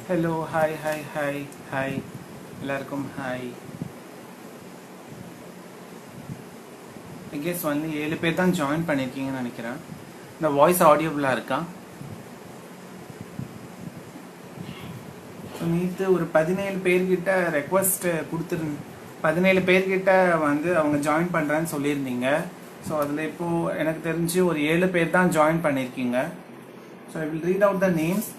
Hello hi hi hi hi எல்லாருக்கும் hi I guess வந்து ஏழு பேர் தான் ஜாயின் பண்ணியிருக்கீங்கன்னு நினைக்கிறேன் இந்த வாய்ஸ் ஆடியபிளாக இருக்கா நேற்று ஒரு பதினேழு பேர்கிட்ட ரெக்வஸ்ட் கொடுத்துரு பதினேழு பேர்கிட்ட வந்து அவங்க ஜாயின் பண்ணுறேன்னு சொல்லியிருந்தீங்க ஸோ அதில் இப்போது எனக்கு தெரிஞ்சு ஒரு ஏழு பேர் தான் ஜாயின் பண்ணியிருக்கீங்க so I will read out the names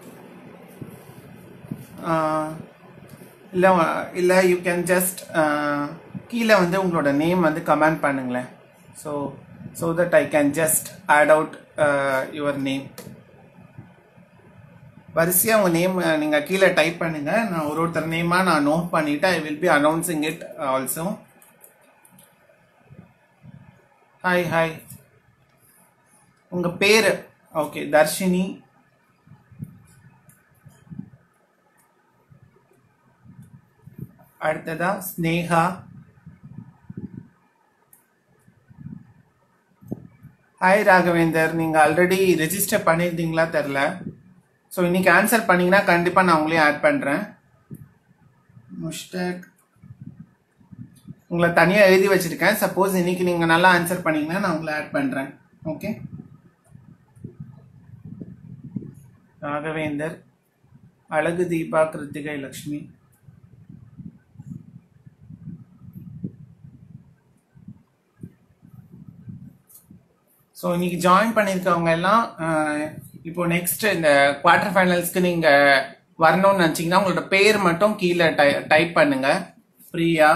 இல்லை இல்லை யூ கேன் ஜஸ்ட் கீழே வந்து உங்களோட நேம் வந்து கமெண்ட் பண்ணுங்களேன் so so that I can just add out your name வரிசையாக உங்கள் நேம் நீங்கள் கீழே டைப் பண்ணுங்க நான் ஒரு ஒருத்தர் நேமாக நான் நோட் பண்ணிவிட்டு I will be announcing it also hi hi உங்கள் பேர் ஓகே தர்ஷினி அடுத்ததா ஸ்னேகா ஹாய் ராகவேந்தர் நீங்கள் ஆல்ரெடி ரெஜிஸ்டர் பண்ணியிருந்தீங்களா தெரில ஸோ இன்னைக்கு ஆன்சர் பண்ணீங்கன்னா கண்டிப்பாக நான் உங்களையும் ஆட் பண்ணுறேன் முஷ்டாக் உங்களை தனியாக எழுதி வச்சுருக்கேன் சப்போஸ் இன்னைக்கு நீங்கள் நல்லா ஆன்சர் பண்ணீங்கன்னா நான் உங்களை ஆட் பண்ணுறேன் ஓகே ராகவேந்தர் அழகு தீபா கிருத்திகை லக்ஷ்மி ஸோ இன்னைக்கு ஜாயின் பண்ணியிருக்கவங்க எல்லாம் இப்போ நெக்ஸ்ட் இந்த குவார்டர் ஃபைனல்ஸ்க்கு நீங்கள் வரணும்னு நினச்சிங்கன்னா உங்களோட பேர் மட்டும் கீழே டை டைப் பண்ணுங்க ஃப்ரீயா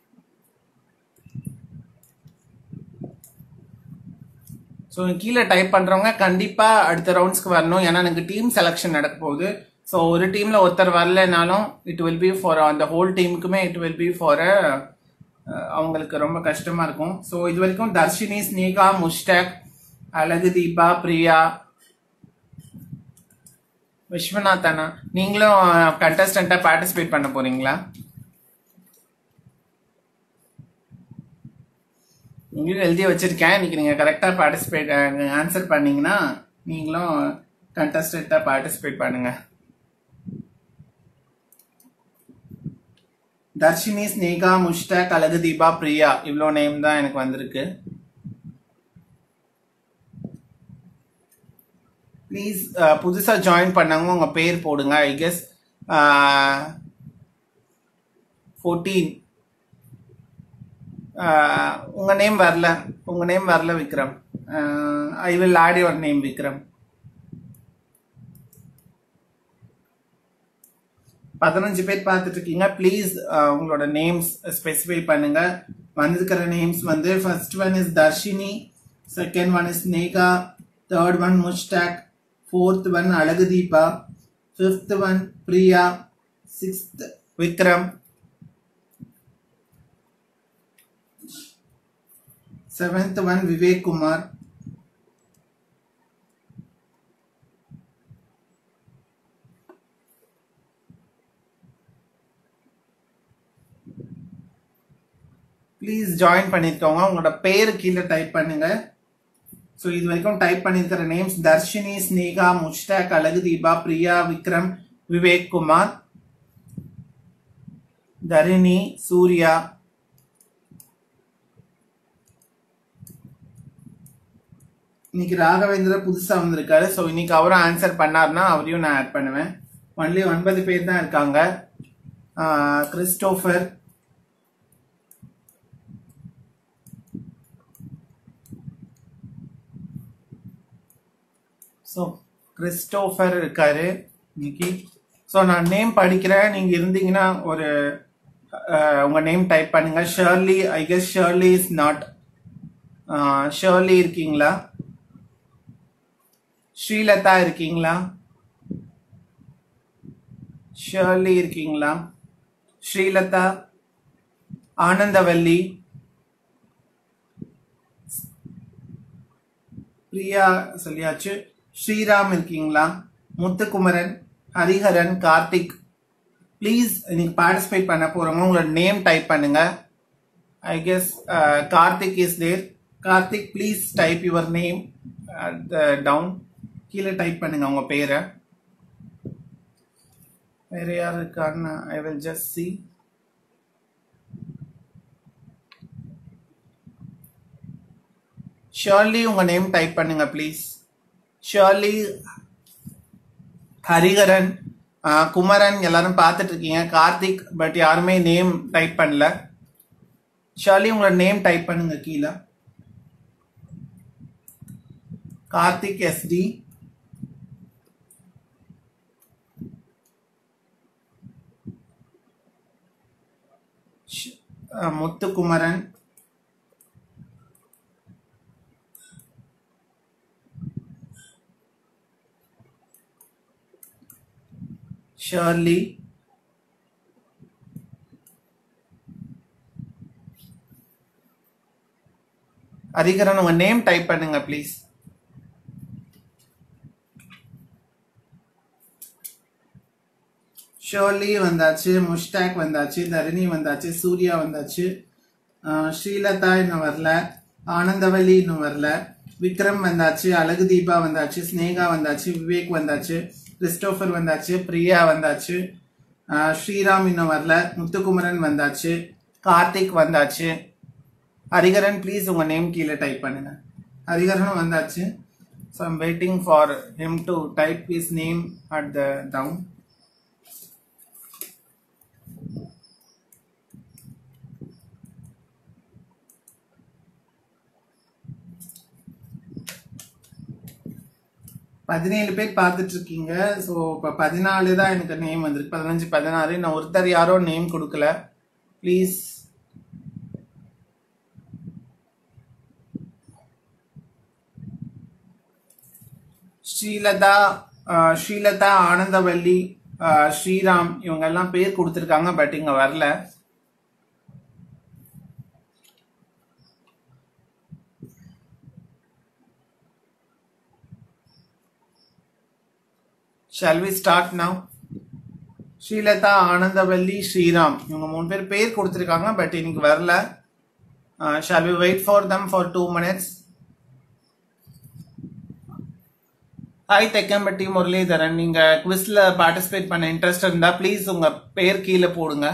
ஸோ கீழே டைப் பண்ணுறவங்க கண்டிப்பாக அடுத்த ரவுண்ட்ஸ்க்கு வரணும் ஏன்னா எனக்கு டீம் செலெக்ஷன் நடக்க போகுது ஸோ ஒரு டீமில் ஒருத்தர் வரலைனாலும் இட் வில் பி ஃபார் அந்த ஹோல் டீமுக்குமே இட் வில் பி ஃபார் அவங்களுக்கு ரொம்ப கஷ்டமாக இருக்கும் ஸோ இது வரைக்கும் தர்ஷினி ஸ்னேகா முஷ்டாக் அழகு தீபா பிரியா விஸ்வநாதனா நீங்களும் கண்டஸ்டண்ட்டாக பார்ட்டிசிபேட் பண்ண போறீங்களா நீங்களும் எழுதி வச்சிருக்கேன் இன்னைக்கு நீங்கள் கரெக்டாக பார்ட்டிசிபேட் ஆன்சர் பண்ணீங்கன்னா நீங்களும் கண்டஸ்டண்ட்டாக பார்ட்டிசிபேட் பண்ணுங்க தர்ஷினி ஸ்னேகா முஷ்டாக் அழகு தீபா பிரியா இவ்வளோ நேம் தான் எனக்கு வந்திருக்கு ப்ளீஸ் புதுசாக ஜாயின் பண்ணவங்க உங்கள் பேர் போடுங்க ஐ கெஸ் ஃபோர்டீன் உங்கள் நேம் வரல உங்கள் நேம் வரல Vikram I will add your name Vikram பதினஞ்சு பேர் பார்த்துட்டு இருக்கீங்க ப்ளீஸ் உங்களோட நேம்ஸ் ஸ்பெசிஃபை பண்ணுங்க வந்திருக்கிற நேம்ஸ் வந்து first one is Dharshini second one is Neha third one Mushtaq fourth one Azhagu Deepa fifth one Priya sixth Vikram seventh one Vivek Kumar please join பண்ணிருக்கவங்க உங்களோட பேர் கீழே டைப் பண்ணுங்க ஸோ இது வரைக்கும் டைப் பண்ணியிருக்கிற நேம்ஸ் தர்ஷினி ஸ்னேகா முஷ்டாக் அழகு தீபா பிரியா விக்ரம் விவேக் குமார் தரிணி சூர்யா இன்னைக்கு ராகவேந்திர புதுசா வந்திருக்காரு ஸோ இன்னைக்கு அவரும் ஆன்சர் பண்ணார்னா அவரையும் நான் ஆட் பண்ணுவேன் ஒன்லி ஒன்பது பேர் தான் இருக்காங்க கிறிஸ்டோஃபர் ஸோ கிறிஸ்டோஃபர் இருக்காரு இன்னைக்கு ஸோ நான் நேம் படிக்கிறேன் நீங்கள் இருந்தீங்கன்னா ஒரு உங்கள் நேம் டைப் பண்ணுங்க Shirley I guess Shirley is not Shirley இருக்கீங்களா ஸ்ரீலதா இருக்கீங்களா ஷர்லி இருக்கீங்களா ஸ்ரீலதா ஆனந்தவல்லி பிரியா சொல்லியாச்சு ஸ்ரீராம் இருக்கீங்களா முத்துக்குமரன் ஹரிஹரன் கார்த்திக் ப்ளீஸ் இன்னைக்கு பார்ட்டிசிபேட் பண்ண போறவங்க உங்களோட நேம் டைப் பண்ணுங்க I guess Karthik is there Karthik please type your name down கீழே டைப் பண்ணுங்க உங்க பேரை வேற யார் இருக்கான்னு I will just see Shirley உங்க நேம் டைப் பண்ணுங்க ப்ளீஸ் ஷர்லி ஹரிகரன் ஆஹ், குமரன் எல்லாரும் பார்த்துட்டு இருக்கீங்க கார்த்திக் பட் யாருமே நேம் டைப் பண்ணல ஷர்லி உங்களோட நேம் டைப் பண்ணுங்க கீழே கார்த்திக் எஸ்டி முத்துக்குமரன் ஷர்லி ஹரிகரன் உங்க நேம் டைப் பண்ணுங்க ப்ளீஸ் ஷோர்லி வந்தாச்சு முஷ்டாக் வந்தாச்சு தரணி வந்தாச்சு சூர்யா வந்தாச்சு ஆஹ் ஸ்ரீலதா இன்னும் வரல ஆனந்தவல்லி இன்னும் வரல விக்ரம் வந்தாச்சு அழகு தீபா வந்தாச்சு ஸ்னேகா வந்தாச்சு விவேக் வந்தாச்சு கிறிஸ்டோபர் வந்தாச்சு பிரியா வந்தாச்சு ஆஹ் ஸ்ரீராம் இன்னும் வரல முத்துக்குமரன் வந்தாச்சு கார்த்திக் வந்தாச்சு ஹரிகரன் ப்ளீஸ் உங்க நேம் கீழே டைப் பண்ணுங்க ஹரிகரனும் வந்தாச்சு so I'm waiting for him to type his name at the down பதினேழு பேர் பார்த்துட்டு இருக்கீங்க ஸோ இப்போ பதினாலு தான் எனக்கு நேம் வந்திருக்கு பதினஞ்சு பதினாறு நான் ஒருத்தர் யாரோ நேம் கொடுக்கல ப்ளீஸ் ஸ்ரீலதா ஆஹ் ஸ்ரீலதா ஆனந்தவல்லி ஆஹ் ஸ்ரீராம் இவங்க எல்லாம் பேர் கொடுத்துருக்காங்க பட் இங்க வரல shall we start now Srilatha Anandavalli Sriram இவங்க மூணு பேர் பேர் கொடுத்துருக்காங்க பட் இன்னைக்கு வரல shall we wait for them for two minutes hi Thekkampatti Muralidharan நீங்க குவிஸ்ல பார்ட்டிசிபேட் பண்ண இன்ட்ரெஸ்ட் இருந்தா ப்ளீஸ் உங்க பேர் கீழே போடுங்க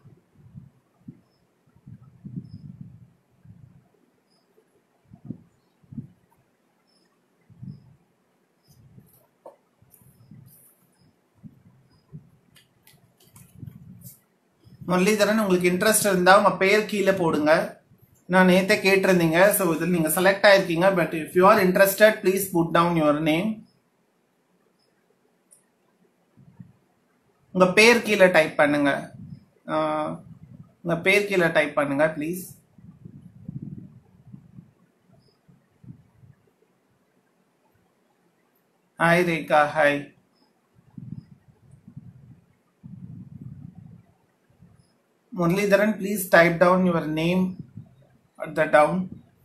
முரளிதரன் உங்களுக்கு இன்ட்ரெஸ்ட் இருந்தா உங்க பேர் கீழே போடுங்க நான் நேத்தே கேட்டிருந்தீங்க ஸோ இதில் நீங்க செலக்ட் ஆயிருக்கீங்க but if you are interested please put down your name உங்க பேர் கீழே டைப் பண்ணுங்க ஆஹ், உங்க பேர் கீழே டைப் பண்ணுங்க please hi Rekha hi Muralidharan please type down your name at the down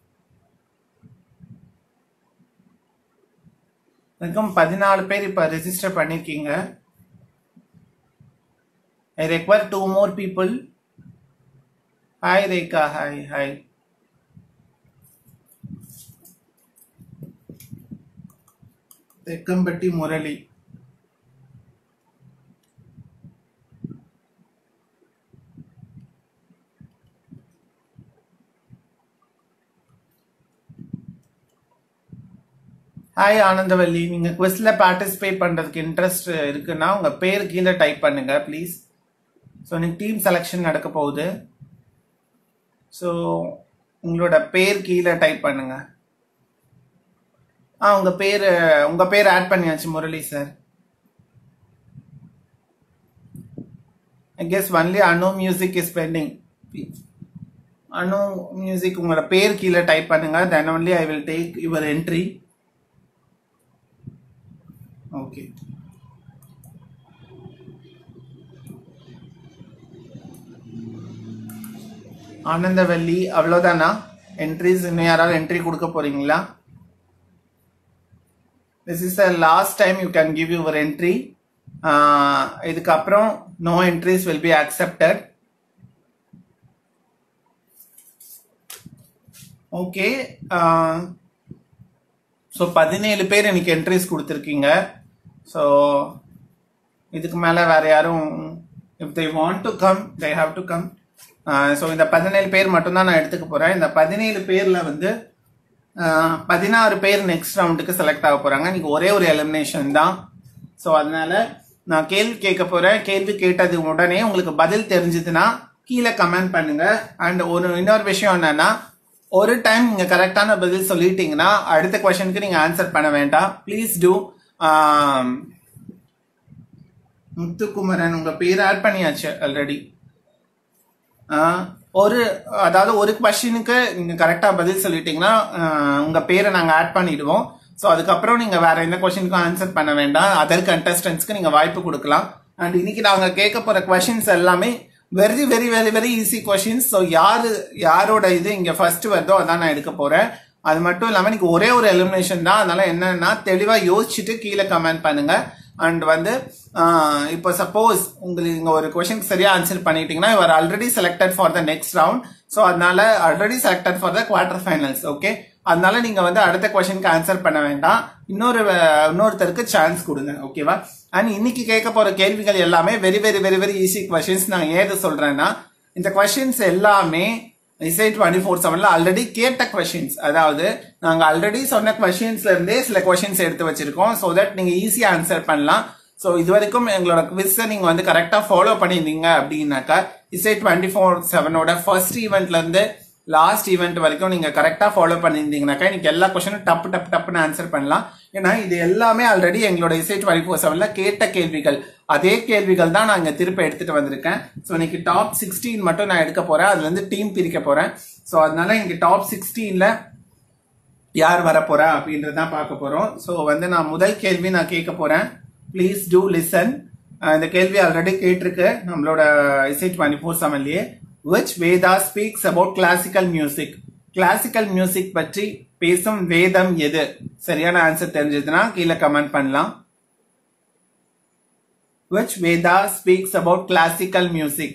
வரைக்கும் பதினாலு பேர் இப்போ ரெஜிஸ்டர் பண்ணிருக்கீங்க I require two more people hi Rekha hi hi Thekkampatti Murali hi Anandavalli நீங்க குவிஸ்ல பார்ட்டிசிபேட் பண்றதுக்கு இன்ட்ரெஸ்ட் இருக்குன்னா உங்க பேர் கீழே டைப் பண்ணுங்க ப்ளீஸ் ஸோ இன்னைக்கு டீம் செலெக்ஷன் நடக்க போகுது ஸோ உங்களோட பேர் கீழே டைப் பண்ணுங்க ஆ உங்க பேர் உங்க பேர் ஆட் பண்ணியாச்சு Murali sir I guess only Anu music is pending Anu music உங்களோட பேர் கீழே டைப் பண்ணுங்க then only I will take your entry okay Anandavalli அவ்வளோதானா என்ட்ரிஸ் இன்னும் யாராவது என்ட்ரி கொடுக்க போறீங்களா this is the last time you can give your entry இதுக்கப்புறம் no entries will be accepted okay so பதினேழு பேர் எனக்கு என்ட்ரிஸ் கொடுத்துருக்கீங்க ஸோ இதுக்கு மேலே வேற யாரும் if they want to come they have to come so இந்த பதினேழு பேர் மட்டும்தான் நான் எடுத்துக்க போகிறேன் இந்த பதினேழு பேரில் வந்து ஆஹ், பதினாறு பேர் நெக்ஸ்ட் ரவுண்டுக்கு செலக்ட் ஆக போகிறாங்க இன்னைக்கு ஒரே ஒரு எலிமினேஷன் தான் ஸோ அதனால நான் கேள்வி கேட்க போகிறேன் கேள்வி கேட்டது உடனே உங்களுக்கு பதில் தெரிஞ்சதுன்னா கீழே கமெண்ட் பண்ணுங்க அண்ட் ஒரு இன்னொரு விஷயம் என்னன்னா ஒரு டைம் நீங்க கரெக்டான பதில் சொல்லிட்டீங்கன்னா அடுத்த கொஸ்டினுக்கு நீங்க ஆன்சர் பண்ண வேண்டாம் ப்ளீஸ் டூ முத்துக்குமரன் உங்க பேர் ஆட் பண்ணியாச்சு ஆல்ரெடி ஒரு அதாவது ஒரு கொஸ்டினுக்கு நீங்க கரெக்டா பதில் சொல்லிட்டீங்கன்னா ஆஹ், உங்க பேரை நாங்க ஆட் பண்ணிடுவோம் ஸோ அதுக்கப்புறம் நீங்க வேற எந்த கொஸ்டினுக்கும் ஆன்சர் பண்ண வேண்டாம் அதர் கண்டஸ்டன்ஸ்க்கு நீங்க வாய்ப்பு கொடுக்கலாம் அண்ட் இன்னைக்கு நாங்க கேட்க போற கொஸ்டின்ஸ் எல்லாமே very very very very easy questions so யாரு யாரோட இது இங்க ஃபர்ஸ்ட் வருதோ அதான் நான் எடுக்க போறேன் அது மட்டும் இல்லாம இன்னைக்கு ஒரே ஒரு எலிமினேஷன் தான் அதனால என்னன்னா தெளிவா யோசிச்சுட்டு கீழே கமெண்ட் பண்ணுங்க அண்ட் வந்து ஆஹ், இப்போ சப்போஸ் உங்களுக்கு இங்க ஒரு கொஸ்டினுக்கு சரியா ஆன்சர் பண்ணிட்டீங்கன்னா your already selected for the next round so அதனால already selected for the quarter finals okay அதனால நீங்க வந்து அடுத்த கொஸ்டினுக்கு ஆன்சர் பண்ண வேண்டாம் இன்னொரு அஹ், இன்னொருத்தருக்கு சான்ஸ் கொடுங்க ஓகேவா அண்ட் இன்னைக்கு கேட்க போற கேள்விகள் எல்லாமே very very very very easy questions நான் ஏது சொல்றேன்னா இந்த கொஸ்டின்ஸ் எல்லாமே இசை டுவெண்ட்டி ஃபோர் செவன்ல ஆல்ரெடி கேட்ட கொஸ்டின்ஸ் அதாவது நாங்க ஆல்ரெடி சொன்ன கொஸ்டின்ஸ்ல இருந்தே சில கொஸ்டின்ஸ் எடுத்து வச்சிருக்கோம் ஸோ தட் நீங்க ஈஸியா ஆன்சர் பண்ணலாம் ஸோ இது வரைக்கும் எங்களோட குவிஸை நீங்க வந்து கரெக்டா ஃபாலோ பண்ணியிருந்தீங்க அப்படின்னாக்கா இசை டுவெண்ட்டி ஃபோர் செவனோட ஃபர்ஸ்ட் ஈவெண்ட்ல இருந்து லாஸ்ட் ஈவெண்ட் வரைக்கும் நீங்க கரெக்டா ஃபாலோ பண்ணியிருந்தீங்கன்னாக்கா இன்னைக்கு எல்லா கொஸ்டினும் டப்பு டப்பு டப்புன்னு ஆன்சர் பண்ணலாம் ஏன்னா இது எல்லாமே ஆல்ரெடி எங்களோட இசை டுவெண்ட்டி ஃபோர் செவன்ல கேட்ட கேள்விகள் அதே கேள்விகள் தான் நான் இங்க திருப்ப எடுத்துட்டு வந்திருக்கேன் ஸோ இன்னைக்கு டாப் சிக்ஸ்டீன் மட்டும் நான் எடுக்க போறேன் அதுல இருந்து டீம் பிரிக்க போறேன் ஸோ அதனால இங்க டாப் சிக்ஸ்டீன்ல யார் வர போறா அப்படின்றதான் பார்க்க போறோம் ஸோ வந்து நான் முதல் கேள்வி நான் கேட்க போறேன் ப்ளீஸ் டூ லிசன் இந்த கேள்வி ஆல்ரெடி கேட்டிருக்கு நம்மளோட இசை டுவெண்ட்டி ஃபோர் செவன்லயே which Veda speaks about classical music classical music பற்றி பேசும் வேதம் எது சரியான ஆன்சர் தெரிஞ்சதுன்னா கீழே கமெண்ட் பண்ணலாம் which Veda speaks about classical music?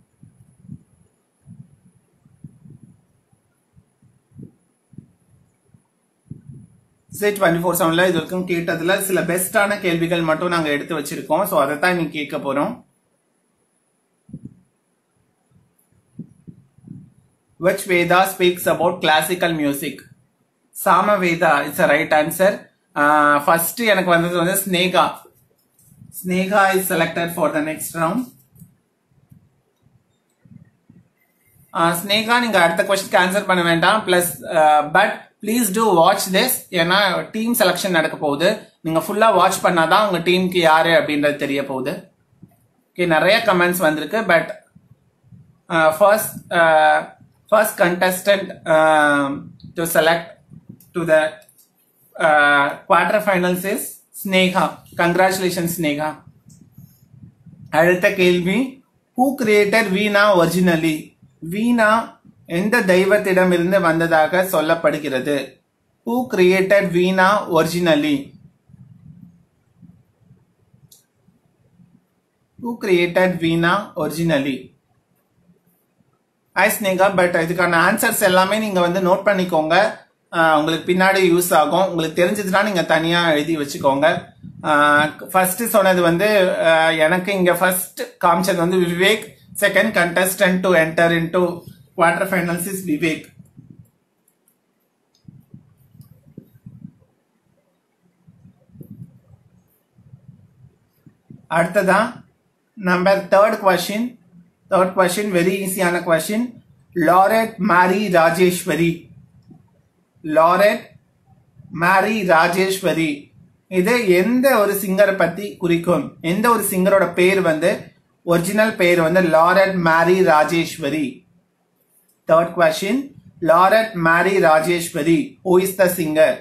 Say twenty four செவன்ல இது வரைக்கும் கேட்டதுல சில பெஸ்டான கேள்விகள் மட்டும் நாங்க எடுத்து வச்சிருக்கோம் ஸோ அதை தான் இன்னைக்கு கேட்க போறோம் which Veda speaks about classical music? Samaveda it's a right answer first எனக்கு வந்தது வந்து Sneha Sneha is selected for the next round Sneha நீங்க அடுத்த கொஸ்டினுக்கு ஆன்சர் பண்ண வேண்டாம் plus but please do watch this ஏன்னா டீம் செலெக்ஷன் நடக்க போகுது நீங்க ஃபுல்லா வாட்ச் பண்ணாதான் உங்க டீமுக்கு யாரு அப்படின்றது தெரிய போகுது ஓகே நிறைய கமெண்ட்ஸ் வந்திருக்கு but first first contestant to select to the quarter finals is Sneha congratulation Sneha அடுத்த கேள்வி who creator veena originally veena எந்த தெய்வத்திடமிருந்து வந்ததாக சொல்லப்படுகிறது who created veena originally who created veena originally I Sneha but இதுக்கான ஆன்சர்ஸ் எல்லாமே நீங்க வந்து நோட் பண்ணிக்கோங்க ஆஹ் உங்களுக்கு பின்னாடி யூஸ் ஆகும் உங்களுக்கு தெரிஞ்சதுன்னா நீங்க தனியா எழுதி வச்சுக்கோங்க ஃபர்ஸ்ட் சொன்னது வந்து ஆஹ் எனக்கு இங்க ஃபர்ஸ்ட் காமிச்சது வந்து Vivek second contestant to enter into quarter finals is Vivek அடுத்ததா number third question third question very ஈஸியான question Lourde Mary Rajeswari Lourde Mary Rajeswari இது எந்த ஒரு சிங்கரை பத்தி குறிக்கும் எந்த ஒரு சிங்கரோட பேர் வந்து ஒரிஜினல் பேர் வந்து Lourde Mary Rajeswari third question Lourde Mary Rajeswari who is the singer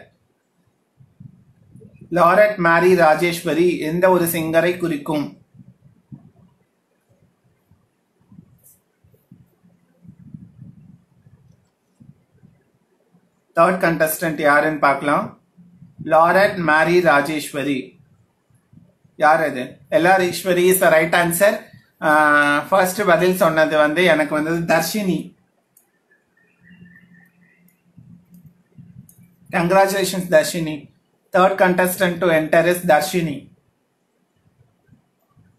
Lourde Mary Rajeswari எந்த ஒரு சிங்கரை குறிக்கும் தேர்ட் கண்டஸ்டன்ட் யாருன்னு பார்க்கலாம் லாரட் மேரி ராஜேஸ்வரி யார் அது L R Eswari is right answer first பதில் சொன்னது வந்து எனக்கு வந்தது Dharshini congratulations Dharshini third contestant to enter is Dharshini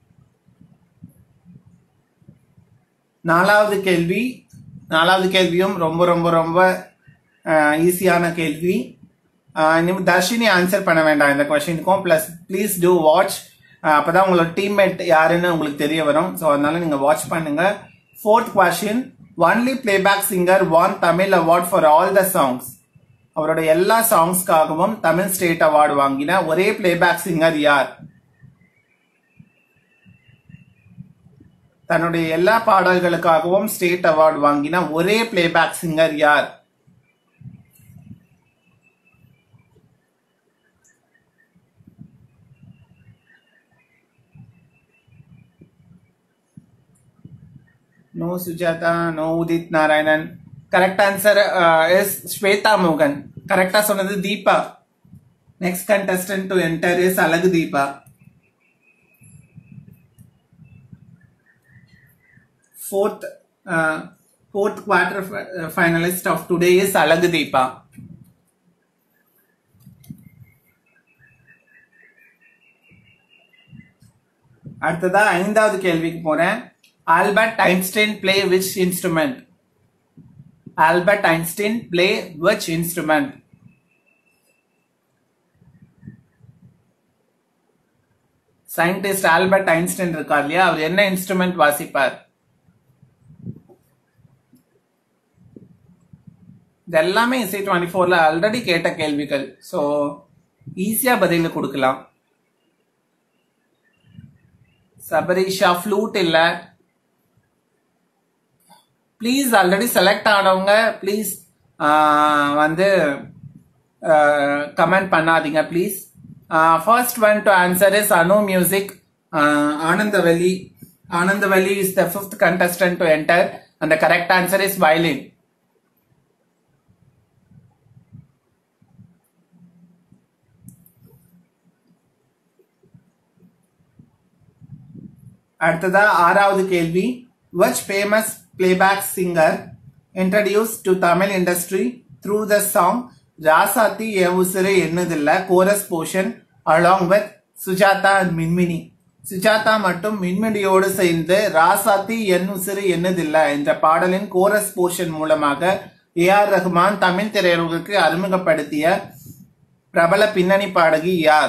நாலாவது கேள்வி நாலாவது கேள்வியும் ரொம்ப ரொம்ப ரொம்ப ஈஸியான கேள்வி ஆஹ் இனிமே தர்ஷினி ஆன்சர் பண்ண வேண்டாம் இந்த கொஸ்டினுக்கும் ப்ளஸ் ப்ளீஸ் டூ வாட்ச் அப்பதான் உங்களோட டீம்மேட் யாருன்னு உங்களுக்கு தெரிய வரும் ஸோ அதனால நீங்க வாட்ச் பண்ணுங்க fourth question only playback singer won Tamil award for all the songs அவரோட எல்லா சாங்ஸ்க்காகவும் தமிழ் ஸ்டேட் அவார்டு வாங்கின ஒரே பிளேபேக் சிங்கர் யார் தன்னுடைய எல்லா பாடல்களுக்காகவும் ஸ்டேட் அவார்டு வாங்கின ஒரே பிளேபேக் சிங்கர் யார் no Sujatha no Udit Narayanan correct answer is Shweta மோகன் கரெக்டா சொன்னது Deepa next contestant to enter is Azhagu Deepa fourth uh, fourth quarter fi- uh, finalist of today is Alagu Deepa. அடுத்ததா ஐந்தாவது கேள்விக்கு போறேன் Albert Einstein play which instrument Albert Einstein play which instrument scientist Albert Einstein இருக்கார் இல்லையா அவர் என்ன இன்ஸ்ட்ருமெண்ட் வாசிப்பார் இது எல்லாமே Isai twenty ஃபோர்ல ஆல்ரெடி கேட்ட கேள்விகள் ஸோ ஈஸியா பதில் கொடுக்கலாம் சபரிஷா ஃப்ளூட் இல்ல ப்ளீஸ் ஆல்ரெடி செலக்ட் ஆனவங்க ப்ளீஸ் வந்து கமெண்ட் பண்ணாதீங்க please first one to answer is Anu music Anandavalli Anandavalli is the fifth contestant to enter அந்த கரெக்ட் ஆன்சர் இஸ் violin அடுத்ததா ஆறாவது கேள்வி which famous playback singer introduced to Tamil industry through the song ராசாத்தி என் உசுறு என்னதில்ல chorus portion along with Sujatha and Minmini Sujatha மற்றும் மின்மினியோடு சேர்ந்து ராசாத்தி என் உசுறு என்னதில்ல என்ற பாடலின் கோரஸ் போர்ஷன் மூலமாக ஏ ஆர் ரஹ்மான் தமிழ் திரையுலகுக்கு அறிமுகப்படுத்திய பிரபல பின்னணி பாடகி யார்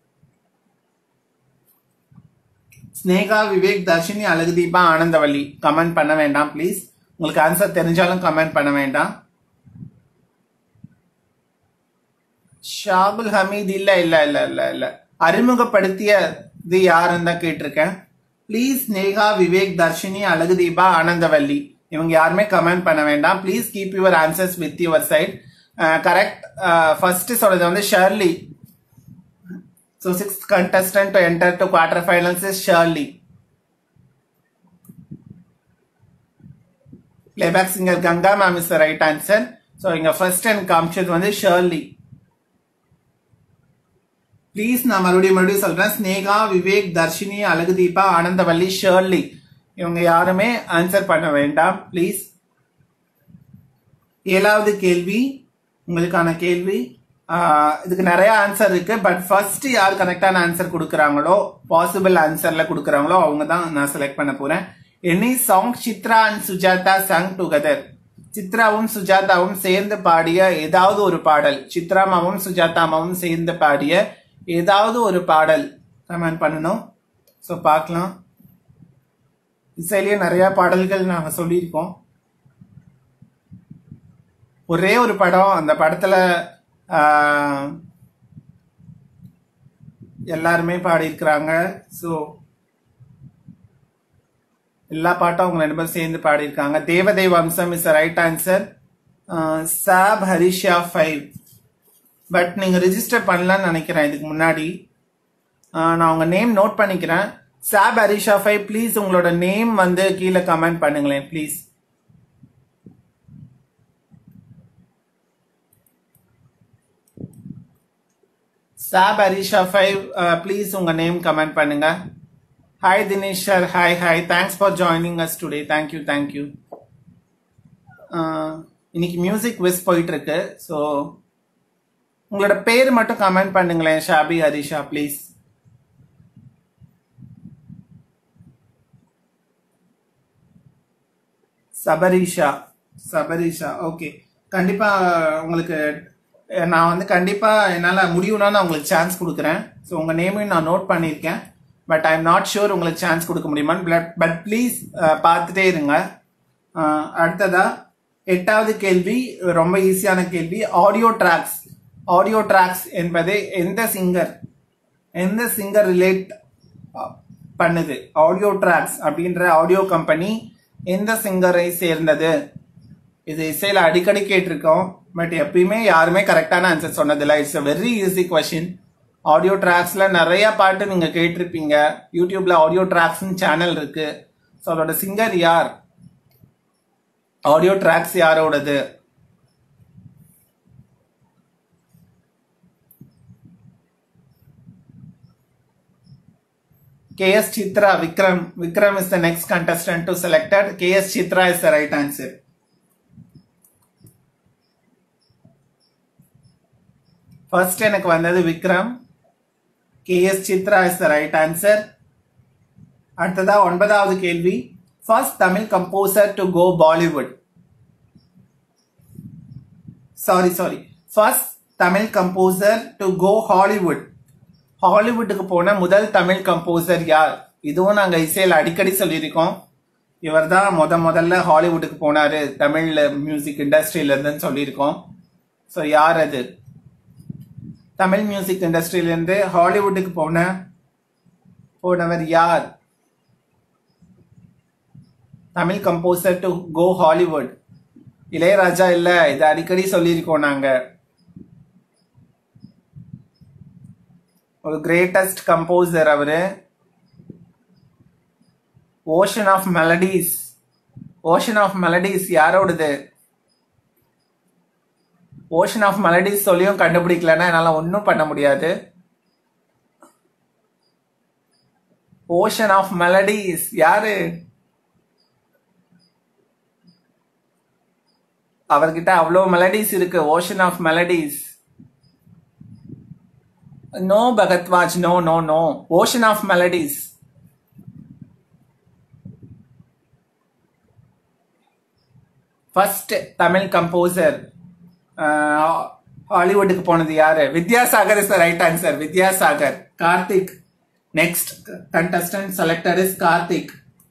ஸ்னேகா விவேக் தர்ஷினி அழகுதீபா ஆனந்தவல்லி கமெண்ட் பண்ண வேண்டாம் ப்ளீஸ் உங்களுக்கு ஆன்சர் தெரிஞ்சாலும் கமெண்ட் பண்ண வேண்டாம் ஷாகுல் ஹமீத் இல்ல இல்ல இல்ல இல்ல இல்ல அறிமுகப்படுத்தியது யாருன்னு தான் கேட்டிருக்கேன் ப்ளீஸ் ஸ்னேகா விவேக் தர்ஷினி அழகுதீபா ஆனந்தவல்லி இவங்க யாருமே கமெண்ட் பண்ண வேண்டாம் please keep your answers with your side correct first சொல்றது வந்து Shirley So sixth contestant to enter to quarterfinals is Shirley. Playback singer Ganga ma'am is the right answer. So இங்க first and காமிச்சது வந்து Shirley please நான் மறுபடியும் மறுபடியும் சொல்றேன் ஸ்னேகா விவேக் தர்ஷினி அழகுதீபா ஆனந்தவல்லி ஷர்லி இவங்க யாருமே ஆன்சர் பண்ண வேண்டாம் ப்ளீஸ் ஏழாவது கேள்வி உங்களுக்கான கேள்வி ஆஹ் இதுக்கு நிறைய ஆன்சர் இருக்கு பட் ஃபர்ஸ்ட் யார் கரெக்டான ஆன்சர் கொடுக்குறாங்களோ பாசிபிள் ஆன்சர்ல கொடுக்குறாங்களோ அவங்க தான் நான் செலக்ட் பண்ண போறேன் any song Chitra and Sujatha sung together சித்ராவும் சுஜாதாவும் சேர்ந்து பாடிய ஏதாவது ஒரு பாடல் சித்ராமாவும் சுஜாதாமாவும் சேர்ந்து பாடிய ஏதாவது ஒரு பாடல் கமெண்ட் பண்ணணும் ஸோ பார்க்கலாம் இசையிலேயே நிறைய பாடல்கள் நாங்கள் சொல்லியிருக்கோம் ஒரே ஒரு படம் அந்த படத்துல ஆஹ், எல்லாருமே பாடியிருக்கிறாங்க ஸோ எல்லா பாட்டும் அவங்க ரெண்டு பேரும் சேர்ந்து பாடியிருக்காங்க தேவதை வம்சம் is right answer Sabarisha five but நீங்க ரெஜிஸ்டர் பண்ணலாம்னு நினைக்கிறேன் இதுக்கு முன்னாடி ஆஹ், நான் உங்க நேம் நோட் பண்ணிக்கிறேன் சாப் ஹரிஷா ஃபைவ் ப்ளீஸ் உங்களோட நேம் வந்து கீழே கமெண்ட் பண்ணுங்களேன் please Sabarisha five please உங்க நேம் கமெண்ட் பண்ணுங்க hi Dinesh sir hi hi thanks for joining us today thank you thank you இன்னைக்கு மியூசிக் விஸ் போயிட்டு இருக்கு ஸோ உங்களோட பேர் மட்டும் கமெண்ட் பண்ணுங்களேன் Sabarisha please Sabarisha Sabarisha okay கண்டிப்பா உங்களுக்கு அஹ், நான் வந்து கண்டிப்பா என்னால முடியும்னா நான் உங்களுக்கு சான்ஸ் கொடுக்குறேன் ஸோ உங்க நேமையும் நான் நோட் பண்ணியிருக்கேன் but I am not sure உங்களுக்கு சான்ஸ் கொடுக்க முடியுமான்னு பட் பட் ப்ளீஸ் பார்த்துட்டே இருங்க அஹ், அடுத்ததா எட்டாவது கேள்வி ரொம்ப ஈஸியான கேள்வி ஆடியோ ட்ராக்ஸ் ஆடியோ ட்ராக்ஸ் என்பது எந்த சிங்கர் எந்த சிங்கர் ரிலேட் பண்ணுது ஆடியோ ட்ராக்ஸ் அப்படின்ற ஆடியோ கம்பெனி எந்த சிங்கரை சேர்ந்தது இது இசையில அடிக்கடி கேட்டிருக்கோம் பட் எப்பயுமே யாருமே கரெக்டான ஆன்சர் சொன்னதில்ல it's a very easy question audio ட்ராக்ஸ்ல நிறைய பாட்டு நீங்க கேட்டிருப்பீங்க யூடியூப்ல ஆடியோ ட்ராக்ஸ்னு சேனல் இருக்கு ஸோ அதோட சிங்கர் யார் ஆடியோ ட்ராக்ஸ் யாரோடது KS Chitra Vikram. Vikram is the next contestant to selected. KS Chitra is the right answer. First எனக்கு வந்தது Vikram KS Chitra is the right answer அடுத்ததா ஒன்பதாவது கேள்வி first Tamil composer to go Bollywood sorry sorry first Tamil composer to go Hollywood ஹாலிவுட்டுக்கு போன முதல் Tamil composer யார் இதுவும் நாங்க இசையில அடிக்கடி சொல்லியிருக்கோம் இவர் தான் முத முதல்ல ஹாலிவுட்டுக்கு போனாரு தமிழ் மியூசிக் இண்டஸ்ட்ரியில இருந்துன்னு சொல்லியிருக்கோம் ஸோ யார் அது தமிழ் மியூசிக் இண்டஸ்ட்ரியில இருந்து ஹாலிவுட்டுக்கு போன போனவர் யார் Tamil composer to go Hollywood Ilaiyaraaja இல்ல இது அடிக்கடி சொல்லியிருக்கோம் நாங்க ஒரு கிரேட்டஸ்ட் கம்போசர் அவரு ocean of melodies ocean of melodies யாரோடது ஓஷன் ஆஃப் மெலடிஸ் சொல்லியும் கண்டுபிடிக்கலன்னா என்னால ஒன்றும் பண்ண முடியாது ஓஷன் ஆஃப் மெலடிஸ் யாரு அவர்கிட்ட அவ்வளோ மெலடிஸ் இருக்கு ocean of melodies no Bhardwaj no no no ocean of melodies first Tamil composer ஹாலிவுட்டுக்கு போனது யாரு Vidyasagar is right answer Vidyasagar Karthik next contestant selected is Karthik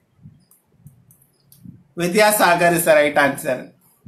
Vidyasagar is right answer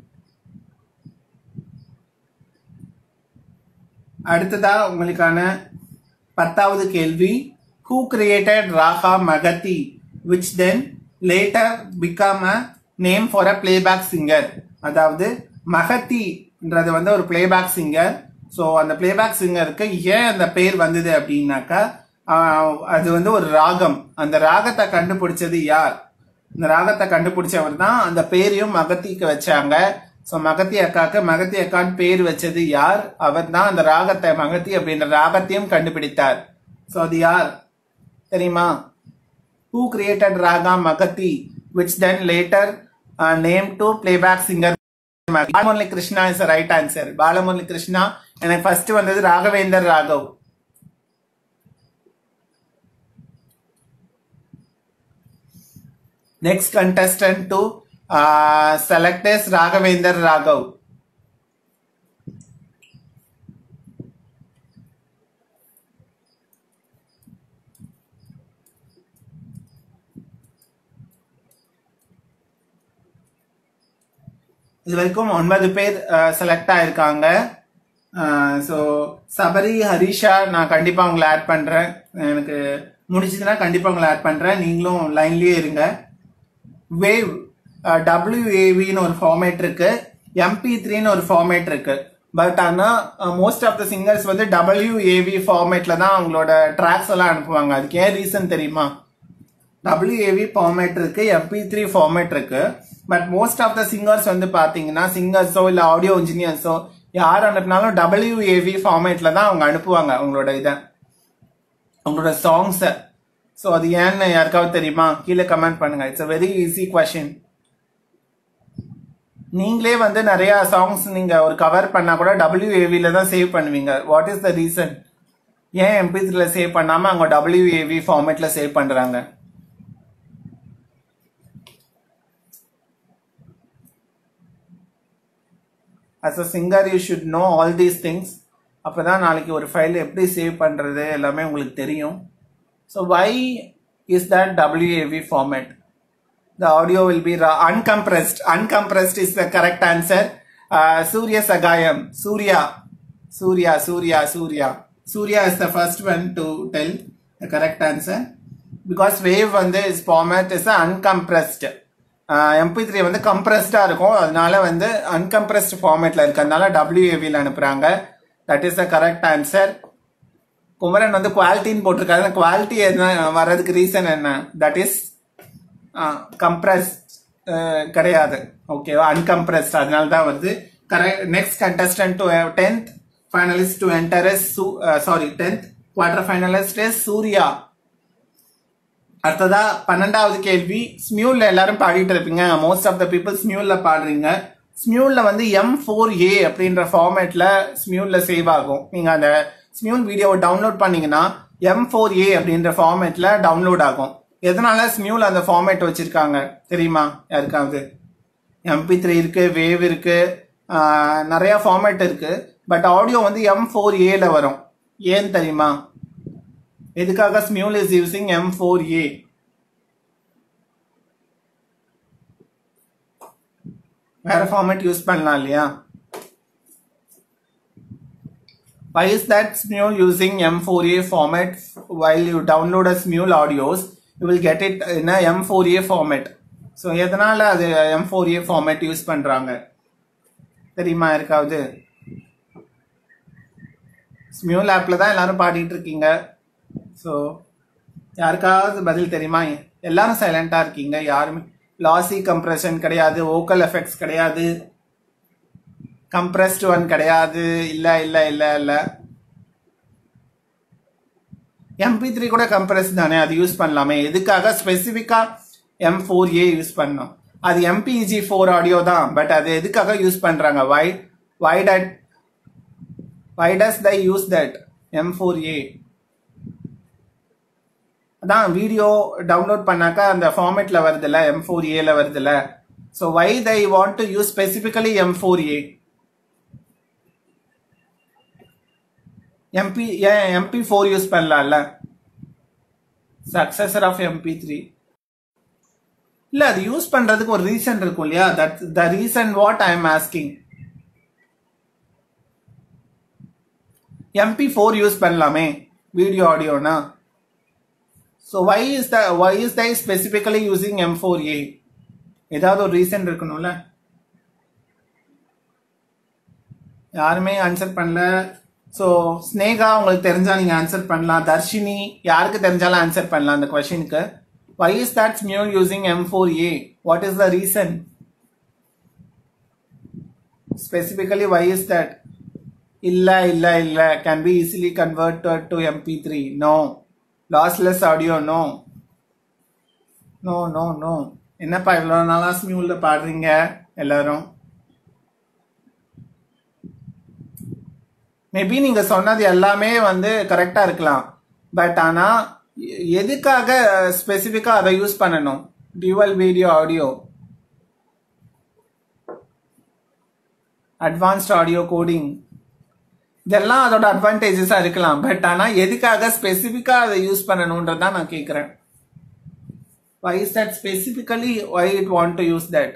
அடுத்ததா உங்களுக்கான பத்தாவது கேள்வி who created raga Mahathi which then later become a name for a playback singer அதாவது மகத்தின்றது வந்து ஒரு பிளேபேக் சிங்கர் ஸோ அந்த பிளேபேக் சிங்கருக்கு ஏன் அந்த பேர் வந்தது அப்படின்னாக்கா ஆஹ், அது வந்து ஒரு ராகம் அந்த ராகத்தை கண்டுபிடிச்சது யார் இந்த ராகத்தை கண்டுபிடிச்சவர் தான் அந்த பேரையும் மகத்திக்கு வச்சாங்க ஸோ மகத்தி அக்காக்கு மகத்தி அக்கான்னு பேர் வச்சது யார் அவர் தான் அந்த ராகத்தை மகத்தி அப்படின்ற ராகத்தையும் கண்டுபிடித்தார் ஸோ அது யார் தெரியுமா who created raga Mahathi which then later name to playback singer Balamurali Krishna is right answer Balamurali Krishna எனக்கு ஃபர்ஸ்ட் வந்தது Raghavendra Raghav Next contestant to uh, select is Raghavendra Raghav. இது வரைக்கும் ஒன்பது பேர் செலக்ட் ஆயிருக்காங்க ஸோ சபரி ஹரிஷா நான் கண்டிப்பாக உங்களை ஆட் பண்ணுறேன் எனக்கு முடிச்சதுன்னா கண்டிப்பாக உங்களை ஆட் பண்ணுறேன் நீங்களும் லைன்லேயே இருங்க வேவ் டபிள்யூஏவின்னு ஒரு ஃபார்மேட் இருக்கு எம்பி த்ரீன்னு ஒரு ஃபார்மேட் இருக்கு பட் ஆனால் மோஸ்ட் ஆஃப் த சிங்கர்ஸ் வந்து டபிள்யூஏவி ஃபார்மேட்ல தான் அவங்களோட ட்ராக்ஸ் எல்லாம் அனுப்புவாங்க அதுக்கு ஏன் ரீசன் தெரியுமா டபிள்யூஏவி ஃபார்மேட் இருக்கு எம்பி த்ரீ ஃபார்மேட் இருக்கு but most of the singers வந்து பாத்தீங்கன்னா சிங்கர்ஸோ இல்ல ஆடியோ இன்ஜினியர்ஸோ யார் அனுப்புனாலும் டபிள்யூஏவி ஃபார்மேட்ல தான் அவங்க அனுப்புவாங்க அவங்களோட இதை அவங்களோட சாங்ஸை ஸோ அது ஏன்னு யாருக்காவது தெரியுமா கீழே கமெண்ட் பண்ணுங்க it's a very easy question நீங்களே வந்து நிறைய சாங்ஸ் நீங்க ஒரு கவர் பண்ணா கூட டபிள்யூஏவில தான் சேவ் பண்ணுவீங்க வாட் இஸ் த ரீசன் ஏன் எம்பி த்ரீல சேவ் பண்ணாம அவங்க டபிள்யூஏவி ஃபார்மேட்ல சேவ் பண்றாங்க as a singer you should know all these things அப்போ தான் நாளைக்கு ஒரு ஃபைல் எப்படி சேவ் பண்ணுறது எல்லாமே உங்களுக்கு தெரியும் so why is that WAV format the audio will be raw, uncompressed. Uncompressed is the correct answer. Uh, Surya Sagayam. Surya. Surya, Surya, Surya. Surya is the first one to tell the correct answer. Because wave வந்து is format is uncompressed. MP three வந்து கம்ப்ரெஸ்டாக இருக்கும் அதனால வந்து அன்கம்ப்ரெஸ்ட் ஃபார்மேட்டில் இருக்கிறதுனால டபிள்யூஏவியில் அனுப்புகிறாங்க that is the correct answer Kumaran வந்து குவாலிட்டின்னு போட்டிருக்காரு குவாலிட்டி என்ன வர்றதுக்கு ரீசன் என்ன தட் இஸ் கம்ப்ரஸ் கிடையாது ஓகேவா அன்கம்ப்ரஸ்ட் அதனால தான் வந்து correct next contestant to tenth finalist to enter is sorry tenth quarter finalist is Surya அடுத்ததா பன்னெண்டாவது கேள்வி ஸ்மியூல்ல எல்லாரும் பாடிட்டு இருப்பீங்க மோஸ்ட் ஆஃப் த பீப்புள் ஸ்மியூல்ல பாடுறீங்க ஸ்மியூல்ல வந்து எம் ஃபோர் ஏ அப்படின்ற ஃபார்மேட்ல ஸ்மியூல்ல சேவ் ஆகும் நீங்க அந்த ஸ்மியூல் வீடியோவை டவுன்லோட் பண்ணீங்கன்னா எம் ஃபோர் ஏ அப்படின்ற ஃபார்மேட்ல டவுன்லோட் ஆகும் எதனால ஸ்மியூல் அந்த ஃபார்மேட் வச்சிருக்காங்க தெரியுமா யாருக்காவது எம்பி த்ரீ இருக்கு வேவ் இருக்கு ஆஹ், நிறைய ஃபார்மேட் இருக்கு பட் ஆடியோ வந்து எம் ஃபோர் ஏல வரும் ஏன் தெரியுமா எதுக்காக Smule is using M four A வேற ஃபார்மேட் யூஸ் பண்ணலாம் இல்லையா Why is that Smule using M4A format while you download a Smule audios? You will get it in a M4A format. So எதனால அது M4A format யூஸ் பண்றாங்க தெரியுமா யாருக்காவது Smule ஆப்ல தான் எல்லாரும் பாடிட்டு இருக்கீங்க ஸோ யாருக்காவது பதில் தெரியுமா எல்லாரும் சைலண்டா இருக்கீங்க யாருமே லாசி கம்ப்ரெஷன் கிடையாது ஓக்கல் எஃபெக்ட்ஸ் கிடையாது கம்ப்ரஸ்ட் ஒன் கிடையாது இல்ல இல்ல இல்ல இல்ல எம்பி த்ரீ கூட கம்ப்ரஸ் தானே அது யூஸ் பண்ணலாமே எதுக்காக ஸ்பெசிஃபிக்கா எம் ஃபோர் ஏ யூஸ் பண்ணோம் அது எம்பிஜி ஃபோர் ஆடியோ தான் பட் அது எதுக்காக யூஸ் பண்றாங்க why why that why does they use that M four A அதான் வீடியோ டவுன்லோட் பண்ணாக்கா அந்த ஃபார்மேட்ல வருதுல்ல எம் ஃபோர் ஏல வருதுல்ல so why they want to use specifically M four A MP ஏன் எம்பி ஃபோர் யூஸ் பண்ணலாம்ல சக்சஸர் ஆஃப் எம்பி த்ரீ இல்ல அது யூஸ் பண்றதுக்கு ஒரு ரீசன் இருக்கும் இல்லையா that the reason what I am asking MP four use பண்ணலாமே வீடியோ ஆடியோனா so why is the why is they specifically using M four A ஏதாவது ஒரு ரீசன் இருக்கணும்ல யாருமே ஆன்சர் பண்ணல ஸோ ஸ்னேகா உங்களுக்கு தெரிஞ்சா நீங்க ஆன்சர் பண்ணலாம் தர்ஷினி யாருக்கு தெரிஞ்சாலும் ஆன்சர் பண்ணலாம் அந்த கொஷனுக்கு வை இஸ் தட் மியூ using M four A what is the reason specifically why is that இல்ல இல்ல இல்ல can be easily converted to MP three no lossless audio no no no no என்னப்பா இவ்வளோ நாளா ஸ்மியூல்ல பாடுறீங்க எல்லாரும் மேபி நீங்க சொன்னது எல்லாமே வந்து கரெக்டா இருக்கலாம் பட் ஆனா எ- எதுக்காக ஸ்பெசிஃபிக்கா அதை யூஸ் பண்ணணும் dual video audio advanced audio coding இதெல்லாம் அதோட அட்வான்டேஜஸா இருக்கலாம் பட் ஆனா எதுக்காக ஸ்பெசிஃபிக்கா அதை யூஸ் பண்ணணும்ன்றதான் நான் கேக்குறேன் why is that specifically why it want to use that